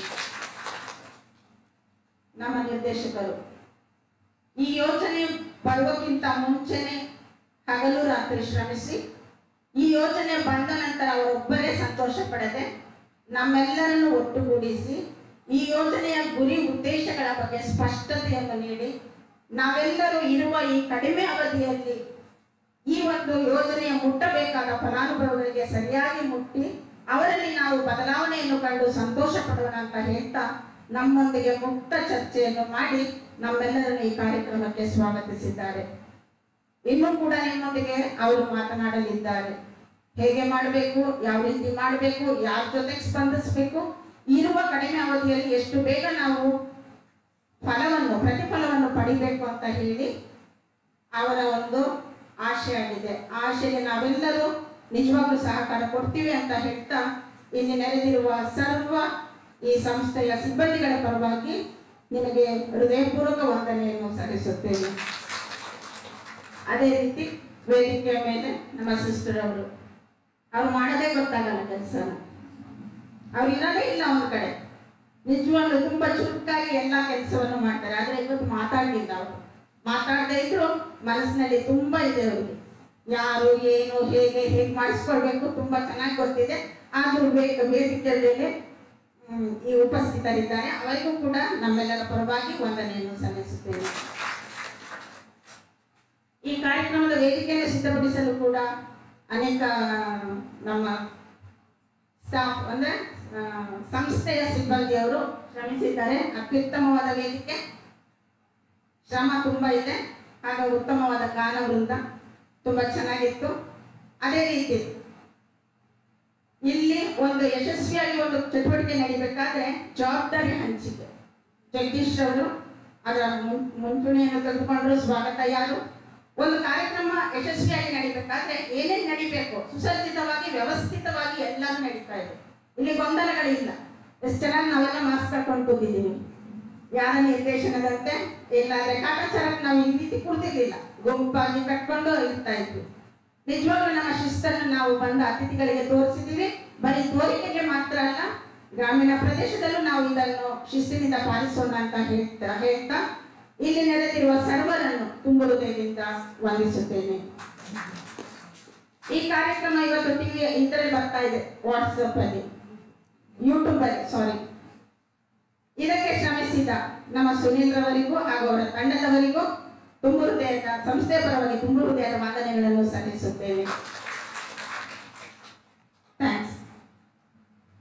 ನಮ್ಮ ನಿರ್ದೇಶಕರು ಈ ಯೋಜನೆ ಬರುವಕ್ಕಿಂತ ಮುಂಚೆನೆ ಹಗಲು ರಾತ್ರಿ ಶ್ರಮಿಸಿ ಈ ಯೋಜನೆ ಬಂದ ನಂತರ ಅವರೊಬ್ಬರೇ ಸಂತೋಷ ಪಡದೆ ನಮ್ಮೆಲ್ಲರನ್ನು ಒಟ್ಟುಗೂಡಿಸಿ ಈ ಯೋಜನೆಯ ಗುರಿ ಉದ್ದೇಶಗಳ ಬಗ್ಗೆ ಸ್ಪಷ್ಟತೆಯನ್ನು ನೀಡಿ ನಾವೆಲ್ಲರೂ ಇರುವ ಈ ಕಡಿಮೆ ಅವಧಿಯಲ್ಲಿ ಈ ಒಂದು ಯೋಜನೆಯ ಮುಟ್ಟಬೇಕಾದ ಫಲಾನುಭವಿಗಳಿಗೆ ಸರಿಯಾಗಿ ಮುಟ್ಟಿ ಅವರಲ್ಲಿ ನಾವು ಬದಲಾವಣೆಯನ್ನು ಕಂಡು ಸಂತೋಷ ಪಡೋಣ ಅಂತ ಹೇಳ್ತಾ ನಮ್ಮೊಂದಿಗೆ ಮುಕ್ತ ಚರ್ಚೆಯನ್ನು ಮಾಡಿ ನಮ್ಮೆಲ್ಲರನ್ನು ಈ ಕಾರ್ಯಕ್ರಮಕ್ಕೆ ಸ್ವಾಗತಿಸಿದ್ದಾರೆ ಇನ್ನೂ ಕೂಡ ನಿಮ್ಮೊಂದಿಗೆ ಅವರು ಮಾತನಾಡಲಿದ್ದಾರೆ ಹೇಗೆ ಮಾಡಬೇಕು ಯಾವ ರೀತಿ ಮಾಡಬೇಕು ಯಾರ ಜೊತೆಗೆ ಸ್ಪಂದಿಸಬೇಕು ಇರುವ ಕಡಿಮೆ ಅವಧಿಯಲ್ಲಿ ಎಷ್ಟು ಬೇಗ ನಾವು ಫಲವನ್ನು ಪ್ರತಿಫಲವನ್ನು ಪಡಿಬೇಕು ಅಂತ ಹೇಳಿ ಅವರ ಒಂದು ಆಶೆ ಆಗಿದೆ ಆ ಆಶೆಗೆ ನಾವೆಲ್ಲರೂ ನಿಜವಾಗ್ಲೂ ಸಹಕಾರ ಕೊಡ್ತೀವಿ ಅಂತ ಹೇಳ್ತಾ ಇಲ್ಲಿ ನೆರೆದಿರುವ ಸರ್ವ ಈ ಸಂಸ್ಥೆಯ ಸಿಬ್ಬಂದಿಗಳ ಪರವಾಗಿ ನಿಮಗೆ ಹೃದಯಪೂರ್ವಕ ವಂದನೆಯನ್ನು ಸಲ್ಲಿಸುತ್ತೇನೆ ಅದೇ ರೀತಿ ವೇದಿಕೆಯ ಮೇಲೆ ನಮ್ಮ ಸಿಸ್ಟರ್ ಅವರು ಅವ್ರು ಮಾಡೋದೇ ಗೊತ್ತಾಗಲ್ಲ ಕೆಲಸನ ಅವ್ರು ಇರೋದೇ ಇಲ್ಲ ಒಂದು ಕಡೆ ನಿಜವಾಗ್ಲೂ ತುಂಬಾ ಚುರುಕಾಗಿ ಎಲ್ಲಾ ಕೆಲಸವನ್ನು ಮಾಡ್ತಾರೆ ಆದ್ರೆ ಇವತ್ತು ಮಾತಾಡ್ಲಿಲ್ಲ ಅವರು ಮಾತಾಡದೇ ಇದ್ರು ಮನಸ್ಸಿನಲ್ಲಿ ತುಂಬಾ ಇದೆ ಅವರಿಗೆ ಯಾರು ಏನು ಹೇಗೆ ಹೇಗೆ ಮಾಡಿಸ್ಕೊಳ್ಬೇಕು ತುಂಬಾ ಚೆನ್ನಾಗಿ ಗೊತ್ತಿದೆ ಆದ್ರೂ ಬೇಕು ವೇದಿಕೆ ಮೇಲೆ ಹ್ಮ್, ಈ ಉಪಸ್ಥಿತರಿದ್ದಾರೆ ಅವರಿಗೂ ಕೂಡ ನಮ್ಮೆಲ್ಲರ ಪರವಾಗಿ ವಂದನೆಯನ್ನು ಸಲ್ಲಿಸುತ್ತೇನೆ ಈ ಕಾರ್ಯಕ್ರಮದ ವೇದಿಕೆಯನ್ನು ಸಿದ್ಧಪಡಿಸಲು ಕೂಡ ಅನೇಕ ನಮ್ಮ ಸ್ಟಾಫ್ ಅಂದ್ರೆ ಆ, ಸಂಸ್ಥೆಯ ಸಿಬ್ಬಂದಿಯವರು ಶ್ರಮಿಸಿದ್ದಾರೆ ಅತ್ಯುತ್ತಮವಾದ ವೇದಿಕೆ ಶ್ರಮ ತುಂಬಾ ಇದೆ ಹಾಗೂ ಉತ್ತಮವಾದ ಗಾನ ವೃಂದ ತುಂಬಾ ಚೆನ್ನಾಗಿತ್ತು ಅದೇ ರೀತಿ ಇಲ್ಲಿ ಒಂದು ಯಶಸ್ವಿಯಾಗಿ ಒಂದು ಚಟುವಟಿಕೆ ನಡಿಬೇಕಾದ್ರೆ ಜವಾಬ್ದಾರಿ ಹಂಚಿಕೆ ಜಗದೀಶ್ ಅವರು ಅದರ ಮುನ್- ಮುಂಚೂಣಿಯನ್ನು ತೆಗೆದುಕೊಂಡ್ರು ಸ್ವಾಗತ ಯಾರು ಒಂದು ಕಾರ್ಯಕ್ರಮ ಯಶಸ್ವಿಯಾಗಿ ನಡಿಬೇಕಾದ್ರೆ ಏನೇನ್ ನಡಿಬೇಕು ಸುಸಜ್ಜಿತವಾಗಿ ವ್ಯವಸ್ಥಿತವಾಗಿ ಎಲ್ಲರೂ ನಡೀತಾ ಇದೆ ಇಲ್ಲಿ ಗೊಂದಲಗಳಿಲ್ಲ ಎಷ್ಟು ಚೆನ್ನಾಗಿ ನಾವೆಲ್ಲ ಮಾಸ್ಕ್ ಹಾಕೊಂಡು ಕೂತಿದ್ದೀವಿ ಯಾರ ನಿರ್ದೇಶನದಂತೆ ಇಲ್ಲ ಲೆಕ್ಕಾಚಾರಕ್ಕೆ ನಾವು ಈ ರೀತಿ ಕೂರ್ತಿರ್ಲಿಲ್ಲ ಗುಂಪಾಗಿ ಕಟ್ಕೊಂಡು ಇರ್ತಾ ಇದ್ವಿ ನಿಜವಾಗ್ಲೂ ನಮ್ಮ ಶಿಸ್ತನ್ನು ನಾವು ಬಂದ ಅತಿಥಿಗಳಿಗೆ ತೋರಿಸಿದ್ದೀವಿ ಬರೀ ತೋರಿಕೆಗೆ ಮಾತ್ರ ಅಲ್ಲ ಗ್ರಾಮೀಣ ಪ್ರದೇಶದಲ್ಲೂ ನಾವು ಇದನ್ನು ಶಿಸ್ತಿನಿಂದ ಪಾಲಿಸೋಣ ಅಂತ ಹೇಳ್ತಾ ಹೇಳ್ತಾ ಇಲ್ಲಿ ನಡೆದಿರುವ ಸರ್ವರನ್ನು ತುಂಬ ಹೃದಯದಿಂದ ವಂದಿಸುತ್ತೇನೆ ಈ ಕಾರ್ಯಕ್ರಮ ಇವತ್ತು ಟಿವಿ ಇದರಲ್ಲಿ ಬರ್ತಾ ಇದೆ ವಾಟ್ಸಪ್ ಅಲ್ಲಿ ಯೂಟ್ಯೂಬ್ ಅಲ್ಲಿ ಸಾರಿ ಇದಕ್ಕೆ ಶ್ರಮಿಸಿದ ನಮ್ಮ ಸುನೀಲ್ ರವರಿಗೂ ಹಾಗೂ ಅವರ ತಂಡದವರಿಗೂ ತುಂಬು ಹೃದಯದ ಸಂಸ್ಥೆಯ ಪರವಾಗಿ ತುಂಬು ಹೃದಯದ ವಂದನೆಗಳನ್ನು ಸಲ್ಲಿಸುತ್ತೇವೆ ಥ್ಯಾಂಕ್ಸ್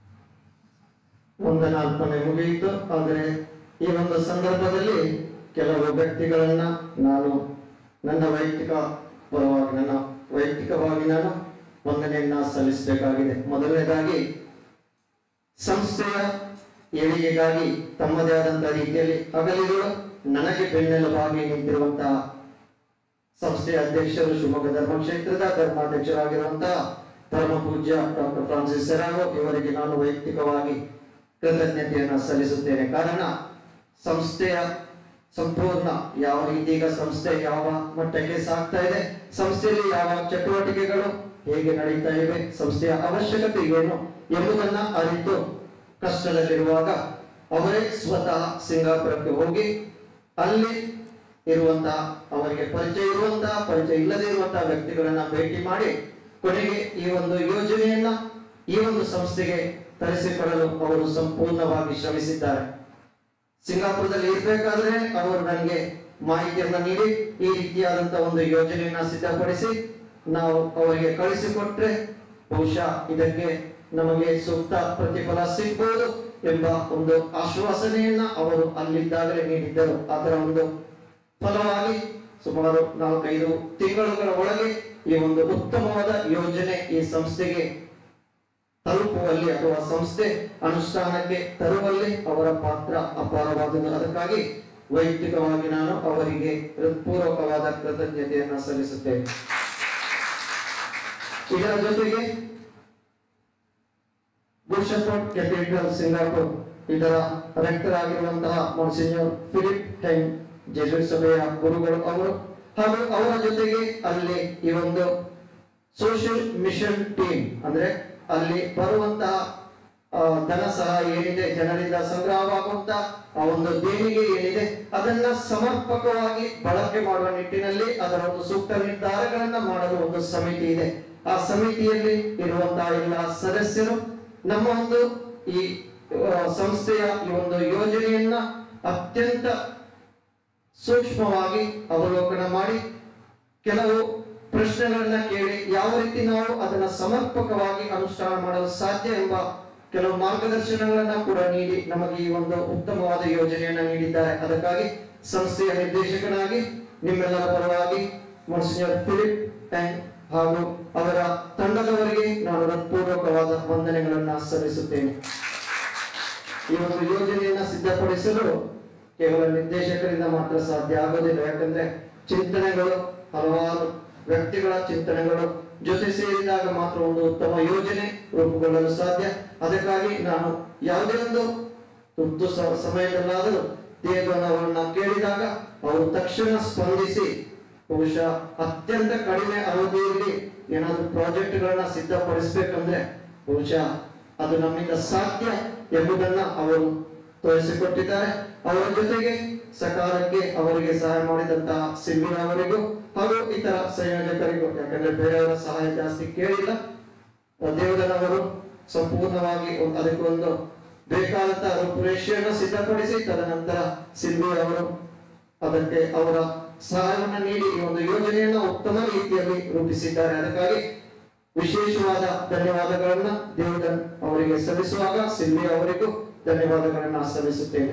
ವಂದನಾರ್ಪಣೆ ಮುಗಿಯಿತು ಆದರೆ ಈ ಒಂದು ಸಂದರ್ಭದಲ್ಲಿ ಕೆಲವು ವ್ಯಕ್ತಿಗಳನ್ನ ನಾನು ನನ್ನ ವೈಯಕ್ತಿಕ ಪರವಾಗಿ ನನ್ನ ವೈಯಕ್ತಿಕವಾಗಿ ನಾನು ವಂದನೆಯನ್ನ ಸಲ್ಲಿಸಬೇಕಾಗಿದೆ ಮೊದಲನೇದಾಗಿ ಸಂಸ್ಥೆಯ ಏಳಿಗೆಗಾಗಿ ತಮ್ಮದೇ ಆದಂತಹ ರೀತಿಯಲ್ಲಿ ಹಗಲಿರುಳು ನನಗೆ ಬೆನ್ನೆಲುಬಾಗಿ ನಿಂತಿರುವಂತಹ ಸಂಸ್ಥೆಯ ಅಧ್ಯಕ್ಷರು ಶಿವಮೊಗ್ಗ ಧರ್ಮಕ್ಷೇತ್ರದ ಧರ್ಮಾಧ್ಯಕ್ಷರಾಗಿರುವಂತಹ ಪರಮ ಪೂಜ್ಯ ಡಾಕ್ಟರ್ ಫ್ರಾನ್ಸಿಸ್ ಸೆರಾಗೋ ಇವರಿಗೆ ನಾನು ವೈಯಕ್ತಿಕವಾಗಿ ಕೃತಜ್ಞತೆಯನ್ನು ಸಲ್ಲಿಸುತ್ತೇನೆ ಕಾರಣ ಸಂಸ್ಥೆಯ ಸಂಪೂರ್ಣ ಯಾವ ರೀತಿ ಈಗ ಸಂಸ್ಥೆ ಯಾವ ಮಟ್ಟಕ್ಕೆ ಸಾಗ್ತಾ ಇದೆ ಸಂಸ್ಥೆಯಲ್ಲಿ ಯಾವ ಚಟುವಟಿಕೆಗಳು ಹೇಗೆ ನಡೀತಾ ಇವೆ ಸಂಸ್ಥೆಯ ಅವಶ್ಯಕತೆ ಏನು ಎಂಬುದನ್ನ ಅರಿತು ಕಷ್ಟದಲ್ಲಿರುವಾಗ ಅವರೇ ಸ್ವತಃ ಸಿಂಗಾಪುರಕ್ಕೆ ಹೋಗಿ ಅಲ್ಲಿ ಇರುವಂತಹ ಅವರಿಗೆ ಪರಿಚಯ ಇರುವಂತಹ ಪರಿಚಯ ಇಲ್ಲದೆ ಇರುವಂತಹ ವ್ಯಕ್ತಿಗಳನ್ನ ಭೇಟಿ ಮಾಡಿ ಕೊನೆಗೆ ಈ ಒಂದು ಯೋಜನೆಯನ್ನ ಈ ಒಂದು ಸಂಸ್ಥೆಗೆ ತರಿಸಿಕೊಳ್ಳಲು ಅವರು ಸಂಪೂರ್ಣವಾಗಿ ಶ್ರಮಿಸಿದ್ದಾರೆ ಸಿಂಗಾಪುರದಲ್ಲಿ ಇರ್ಬೇಕಾದ್ರೆ ಅವರು ನನಗೆ ಮಾಹಿತಿಯನ್ನ ನೀಡಿ ಈ ರೀತಿಯಾದಂತಹ ಒಂದು ಯೋಜನೆಯನ್ನ ಸಿದ್ಧಪಡಿಸಿ ನಾವು ಅವರಿಗೆ ಕಳಿಸಿಕೊಟ್ರೆ ಬಹುಶಃ ಇದಕ್ಕೆ ನಮಗೆ ಸೂಕ್ತ ಪ್ರತಿಫಲ ಸಿಗ್ಬಹುದು ಎಂಬ ಒಂದು ಆಶ್ವಾಸನೆಯನ್ನ ಅವರು ಅಲ್ಲಿದ್ದಾಗಲೇ ನೀಡಿದ್ದರು ಅದರ ಒಂದು ಫಲವಾಗಿ ಸುಮಾರು ನಾಲ್ಕೈದು ತಿಂಗಳುಗಳ ಒಳಗೆ ಈ ಒಂದು ಉತ್ತಮವಾದ ಯೋಜನೆ ಈ ಸಂಸ್ಥೆಗೆ ತಲುಪುವಲ್ಲಿ ಅಥವಾ ಸಂಸ್ಥೆ ಅನುಷ್ಠಾನಕ್ಕೆ ತರುವಲ್ಲಿ ಅವರ ಪಾತ್ರ ಅಪಾರವಾದುದು ಅದಕ್ಕಾಗಿ ವೈಯಕ್ತಿಕವಾಗಿ ನಾನು ಅವರಿಗೆ ಹೃತ್ಪೂರ್ವಕವಾದ ಕೃತಜ್ಞತೆಯನ್ನು ಸಲ್ಲಿಸುತ್ತೇನೆ ಇದರ ಜೊತೆಗೆ ಬುಷಫೋರ್ಟ್ ಕೆಥೀಡ್ರಲ್ ಸಿಂಗಾಪುರ್ ಇದರ ರೆಕ್ಟರ್ ಆಗಿರುವಂತಹ ಮೊನ್ಸಿನ್ಯೂರ್ ಫಿಲಿಪ್ ಟೈಮ್ ಜೆಸುಯಿಟ್ ಸಭೆಯ ಗುರುಗಳು ಅವರು ಹಾಗೂ ಅವರ ಜೊತೆಗೆ ಅಲ್ಲಿ ಈ ಒಂದು ಸೋಷಿಯಲ್ ಮಿಷನ್ ಟೀಮ್ ಅಂದ್ರೆ ಅಲ್ಲಿ ಬರುವಂತಹ ಆ, ಧನ ಸಹಾಯ ಏನಿದೆ ಜನರಿಂದ ಸಂಗ್ರಹವಾಗುವಂತ ಆ ಒಂದು ದೇಣಿಗೆ ಏನಿದೆ ಅದನ್ನ ಸಮರ್ಪಕವಾಗಿ ಬಳಕೆ ಮಾಡುವ ನಿಟ್ಟಿನಲ್ಲಿ ಅದರ ಒಂದು ಸೂಕ್ತ ನಿರ್ಧಾರಗಳನ್ನ ಮಾಡಲು ಒಂದು ಸಮಿತಿ ಇದೆ ಆ ಸಮಿತಿಯಲ್ಲಿ ಇರುವಂತಹ ಎಲ್ಲ ಸದಸ್ಯರು ನಮ್ಮ ಒಂದು ಈ ಆ, ಸಂಸ್ಥೆಯ ಈ ಒಂದು ಯೋಜನೆಯನ್ನ ಅತ್ಯಂತ ಸೂಕ್ಷ್ಮವಾಗಿ ಅವಲೋಕನ ಮಾಡಿ ಕೆಲವು ಪ್ರಶ್ನೆಗಳನ್ನ ಕೇಳಿ ಯಾವ ರೀತಿ ನಾವು ಅದನ್ನ ಸಮರ್ಪಕವಾಗಿ ಅನುಷ್ಠಾನ ಮಾಡಲು ಸಾಧ್ಯ ಎಂಬ ಕೆಲವು ಮಾರ್ಗದರ್ಶನಗಳನ್ನ ಕೂಡ ನೀಡಿ ನಮಗೆ ಈ ಒಂದು ಉತ್ತಮವಾದ ಯೋಜನೆಯನ್ನ ನೀಡಿದ್ದಾರೆ ಅದಕ್ಕಾಗಿ ಸಂಸ್ಥೆಯ ನಿರ್ದೇಶಕನಾಗಿ ನಿಮ್ಮೆಲ್ಲರ ಪರವಾಗಿ ಮೊನ್ಸಿನ್ಯೂರ್ ಫಿಲಿಪ್ ಟ್ಯಾಂಗ್ ಹಾಗೂ ಅವರ ತಂಡದವರಿಗೆ ನಾನು ಹೃತ್ಪೂರ್ವಕವಾದ ವಂದನೆಗಳನ್ನ ಸಲ್ಲಿಸುತ್ತೇನೆ ಈ ಒಂದು ಯೋಜನೆಯನ್ನ ಸಿದ್ಧಪಡಿಸಲು ಕೇವಲ ನಿರ್ದೇಶಕರಿಂದ ಮಾತ್ರ ಸಾಧ್ಯ ಆಗೋದಿಲ್ಲ ಯಾಕಂದ್ರೆ ಚಿಂತನೆಗಳು ಹಲವಾರು ವ್ಯಕ್ತಿಗಳ ಚಿಂತನೆಗಳು ಜೊತೆ ಸೇರಿದಾಗ ಮಾತ್ರ ಒಂದು ಉತ್ತಮ ಯೋಜನೆ ರೂಪುಗೊಳ್ಳಲು ಸಾಧ್ಯ ಅದಕ್ಕಾಗಿ ನಾನು ಯಾವುದೇ ಒಂದು ತುರ್ತು ಸ- ಸಮಯದಲ್ಲಾದರೂ ದೇವನ ಅವರನ್ನ ಕೇಳಿದಾಗ ಅವರು ತಕ್ಷಣ ಸ್ಪಂದಿಸಿ ಬಹುಶಃ ಅತ್ಯಂತ ಕಡಿಮೆ ಅವಧಿಯಲ್ಲಿ ಏನಾದ್ರು ಪ್ರಾಜೆಕ್ಟ್ಗಳನ್ನ ಸಿದ್ಧಪಡಿಸ್ಬೇಕಂದ್ರೆ ಬಹುಶಃ ಅದು ನಮ್ಮಿಂದ ಸಾಧ್ಯ ಎಂಬುದನ್ನ ಅವರು ತೋರಿಸಿಕೊಟ್ಟಿದ್ದಾರೆ ಅವರ ಜೊತೆಗೆ ಸಕಾಲಕ್ಕೆ ಅವರಿಗೆ ಸಹಾಯ ಮಾಡಿದಂತಹ ಸಿಂಬಿನ ಅವರಿಗೂ ಹಾಗೂ ಇತರ ಸಂಯೋಜಕರಿಗೂ ಯಾಕಂದ್ರೆ ಬೇರೆಯವರ ಸಹಾಯ ಜಾಸ್ತಿ ಕೇಳಿಲ್ಲ ದೇವದನವರು ಸಂಪೂರ್ಣವಾಗಿ ಒಂದು- ಅದಕ್ಕೊಂದು ಬೇಕಾದಂತಹ ರೂಪುರೇಷೆಯನ್ನು ಸಿದ್ಧಪಡಿಸಿ ತದನಂತರ ಸಿಂಧು ಅವರು ಅದಕ್ಕೆ ಅವರ ಸಹಾಯವನ್ನು ನೀಡಿ ಈ ಒಂದು ಯೋಜನೆಯನ್ನು ಉತ್ತಮ ರೀತಿಯಲ್ಲಿ ರೂಪಿಸಿದ್ದಾರೆ ಅದಕ್ಕಾಗಿ ವಿಶೇಷವಾದ ಧನ್ಯವಾದಗಳನ್ನ ದೇವದನ್ ಅವರಿಗೆ ಸಲ್ಲಿಸುವಾಗ ಸಿಲ್ವಿ ಅವರಿಗೂ ಧನ್ಯವಾದಗಳನ್ನ ಸಲ್ಲಿಸುತ್ತೇನೆ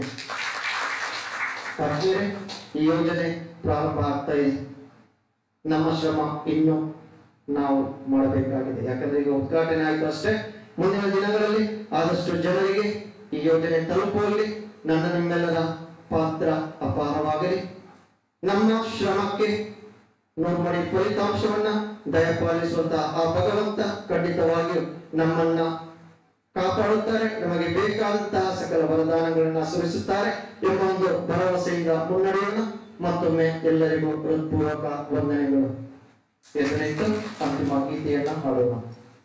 ಹಾಗೆಯೇ ಈ ಯೋಜನೆ ಪ್ರಾರಂಭ ಆಗ್ತಾ ಇದೆ ನಮ್ಮ ಶ್ರಮ ಇನ್ನು ನಾವು ಮಾಡಬೇಕಾಗಿದೆ ಯಾಕಂದ್ರೆ ಈಗ ಉದ್ಘಾಟನೆ ಆಯ್ತು ಅಷ್ಟೇ ಮುಂದಿನ ದಿನಗಳಲ್ಲಿ ಆದಷ್ಟು ಜನರಿಗೆ ಈ ಯೋಜನೆ ತಲುಪುವಲ್ಲಿ ನನ್ನ ನಿಮ್ಮೆಲ್ಲರ ಪಾತ್ರ ಅಪಾರವಾಗಲಿ ನಮ್ಮ ಶ್ರಮಕ್ಕೆ ನೂರ್ಮಡಿ ಫಲಿತಾಂಶವನ್ನ ದಯಪಾಲಿಸುವಂತಹ ಆ ಭಗವಂತ ಖಂಡಿತವಾಗಿಯೂ ನಮ್ಮನ್ನ ಕಾಪಾಡುತ್ತಾರೆ ನಮಗೆ ಬೇಕಾದಂತಹ ಸಕಲ ವರದಾನಗಳನ್ನ ಸುರಿಸುತ್ತಾರೆ ಎಂಬ ಒಂದು ಭರವಸೆಯಿಂದ ಮುನ್ನಡೆಯೋಣ ಮತ್ತೊಮ್ಮೆ ಎಲ್ಲರಿಗೂ ಹೃತ್ಪೂರ್ವಕ ವಂದನೆಗಳು ಎದುರಿತು ಅಂತಿಮ ಗೀತೆಯನ್ನ ಹಾಡೋಣ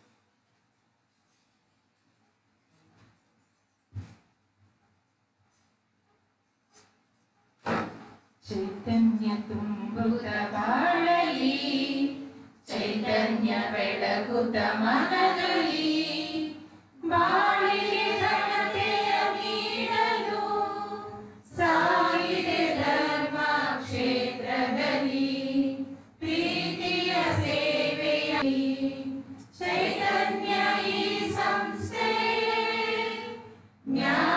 ಚೈತನ್ಯ ತುಂಬುತ್ತ ಬಾಳಲಿ ಚೈತನ್ಯ ಬೆಳಗುತ್ತ ಮನದಲ್ಲಿ ಬಾಳಿಗೆ ಘನತೆಯ ನೀಡಲು ಸಾಗಿದೆ ಧರ್ಮ ಕ್ಷೇತ್ರದಲ್ಲಿ ಪ್ರೀತಿಯ ಸೇವೆಯಲ್ಲಿ ಚೈತನ್ಯ ಈ ಸಂಸ್ಥೆ ಜ್ಞಾನ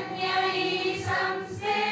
ಚೈತನ್ಯ ಈ ಸಂಸ್ಥೆ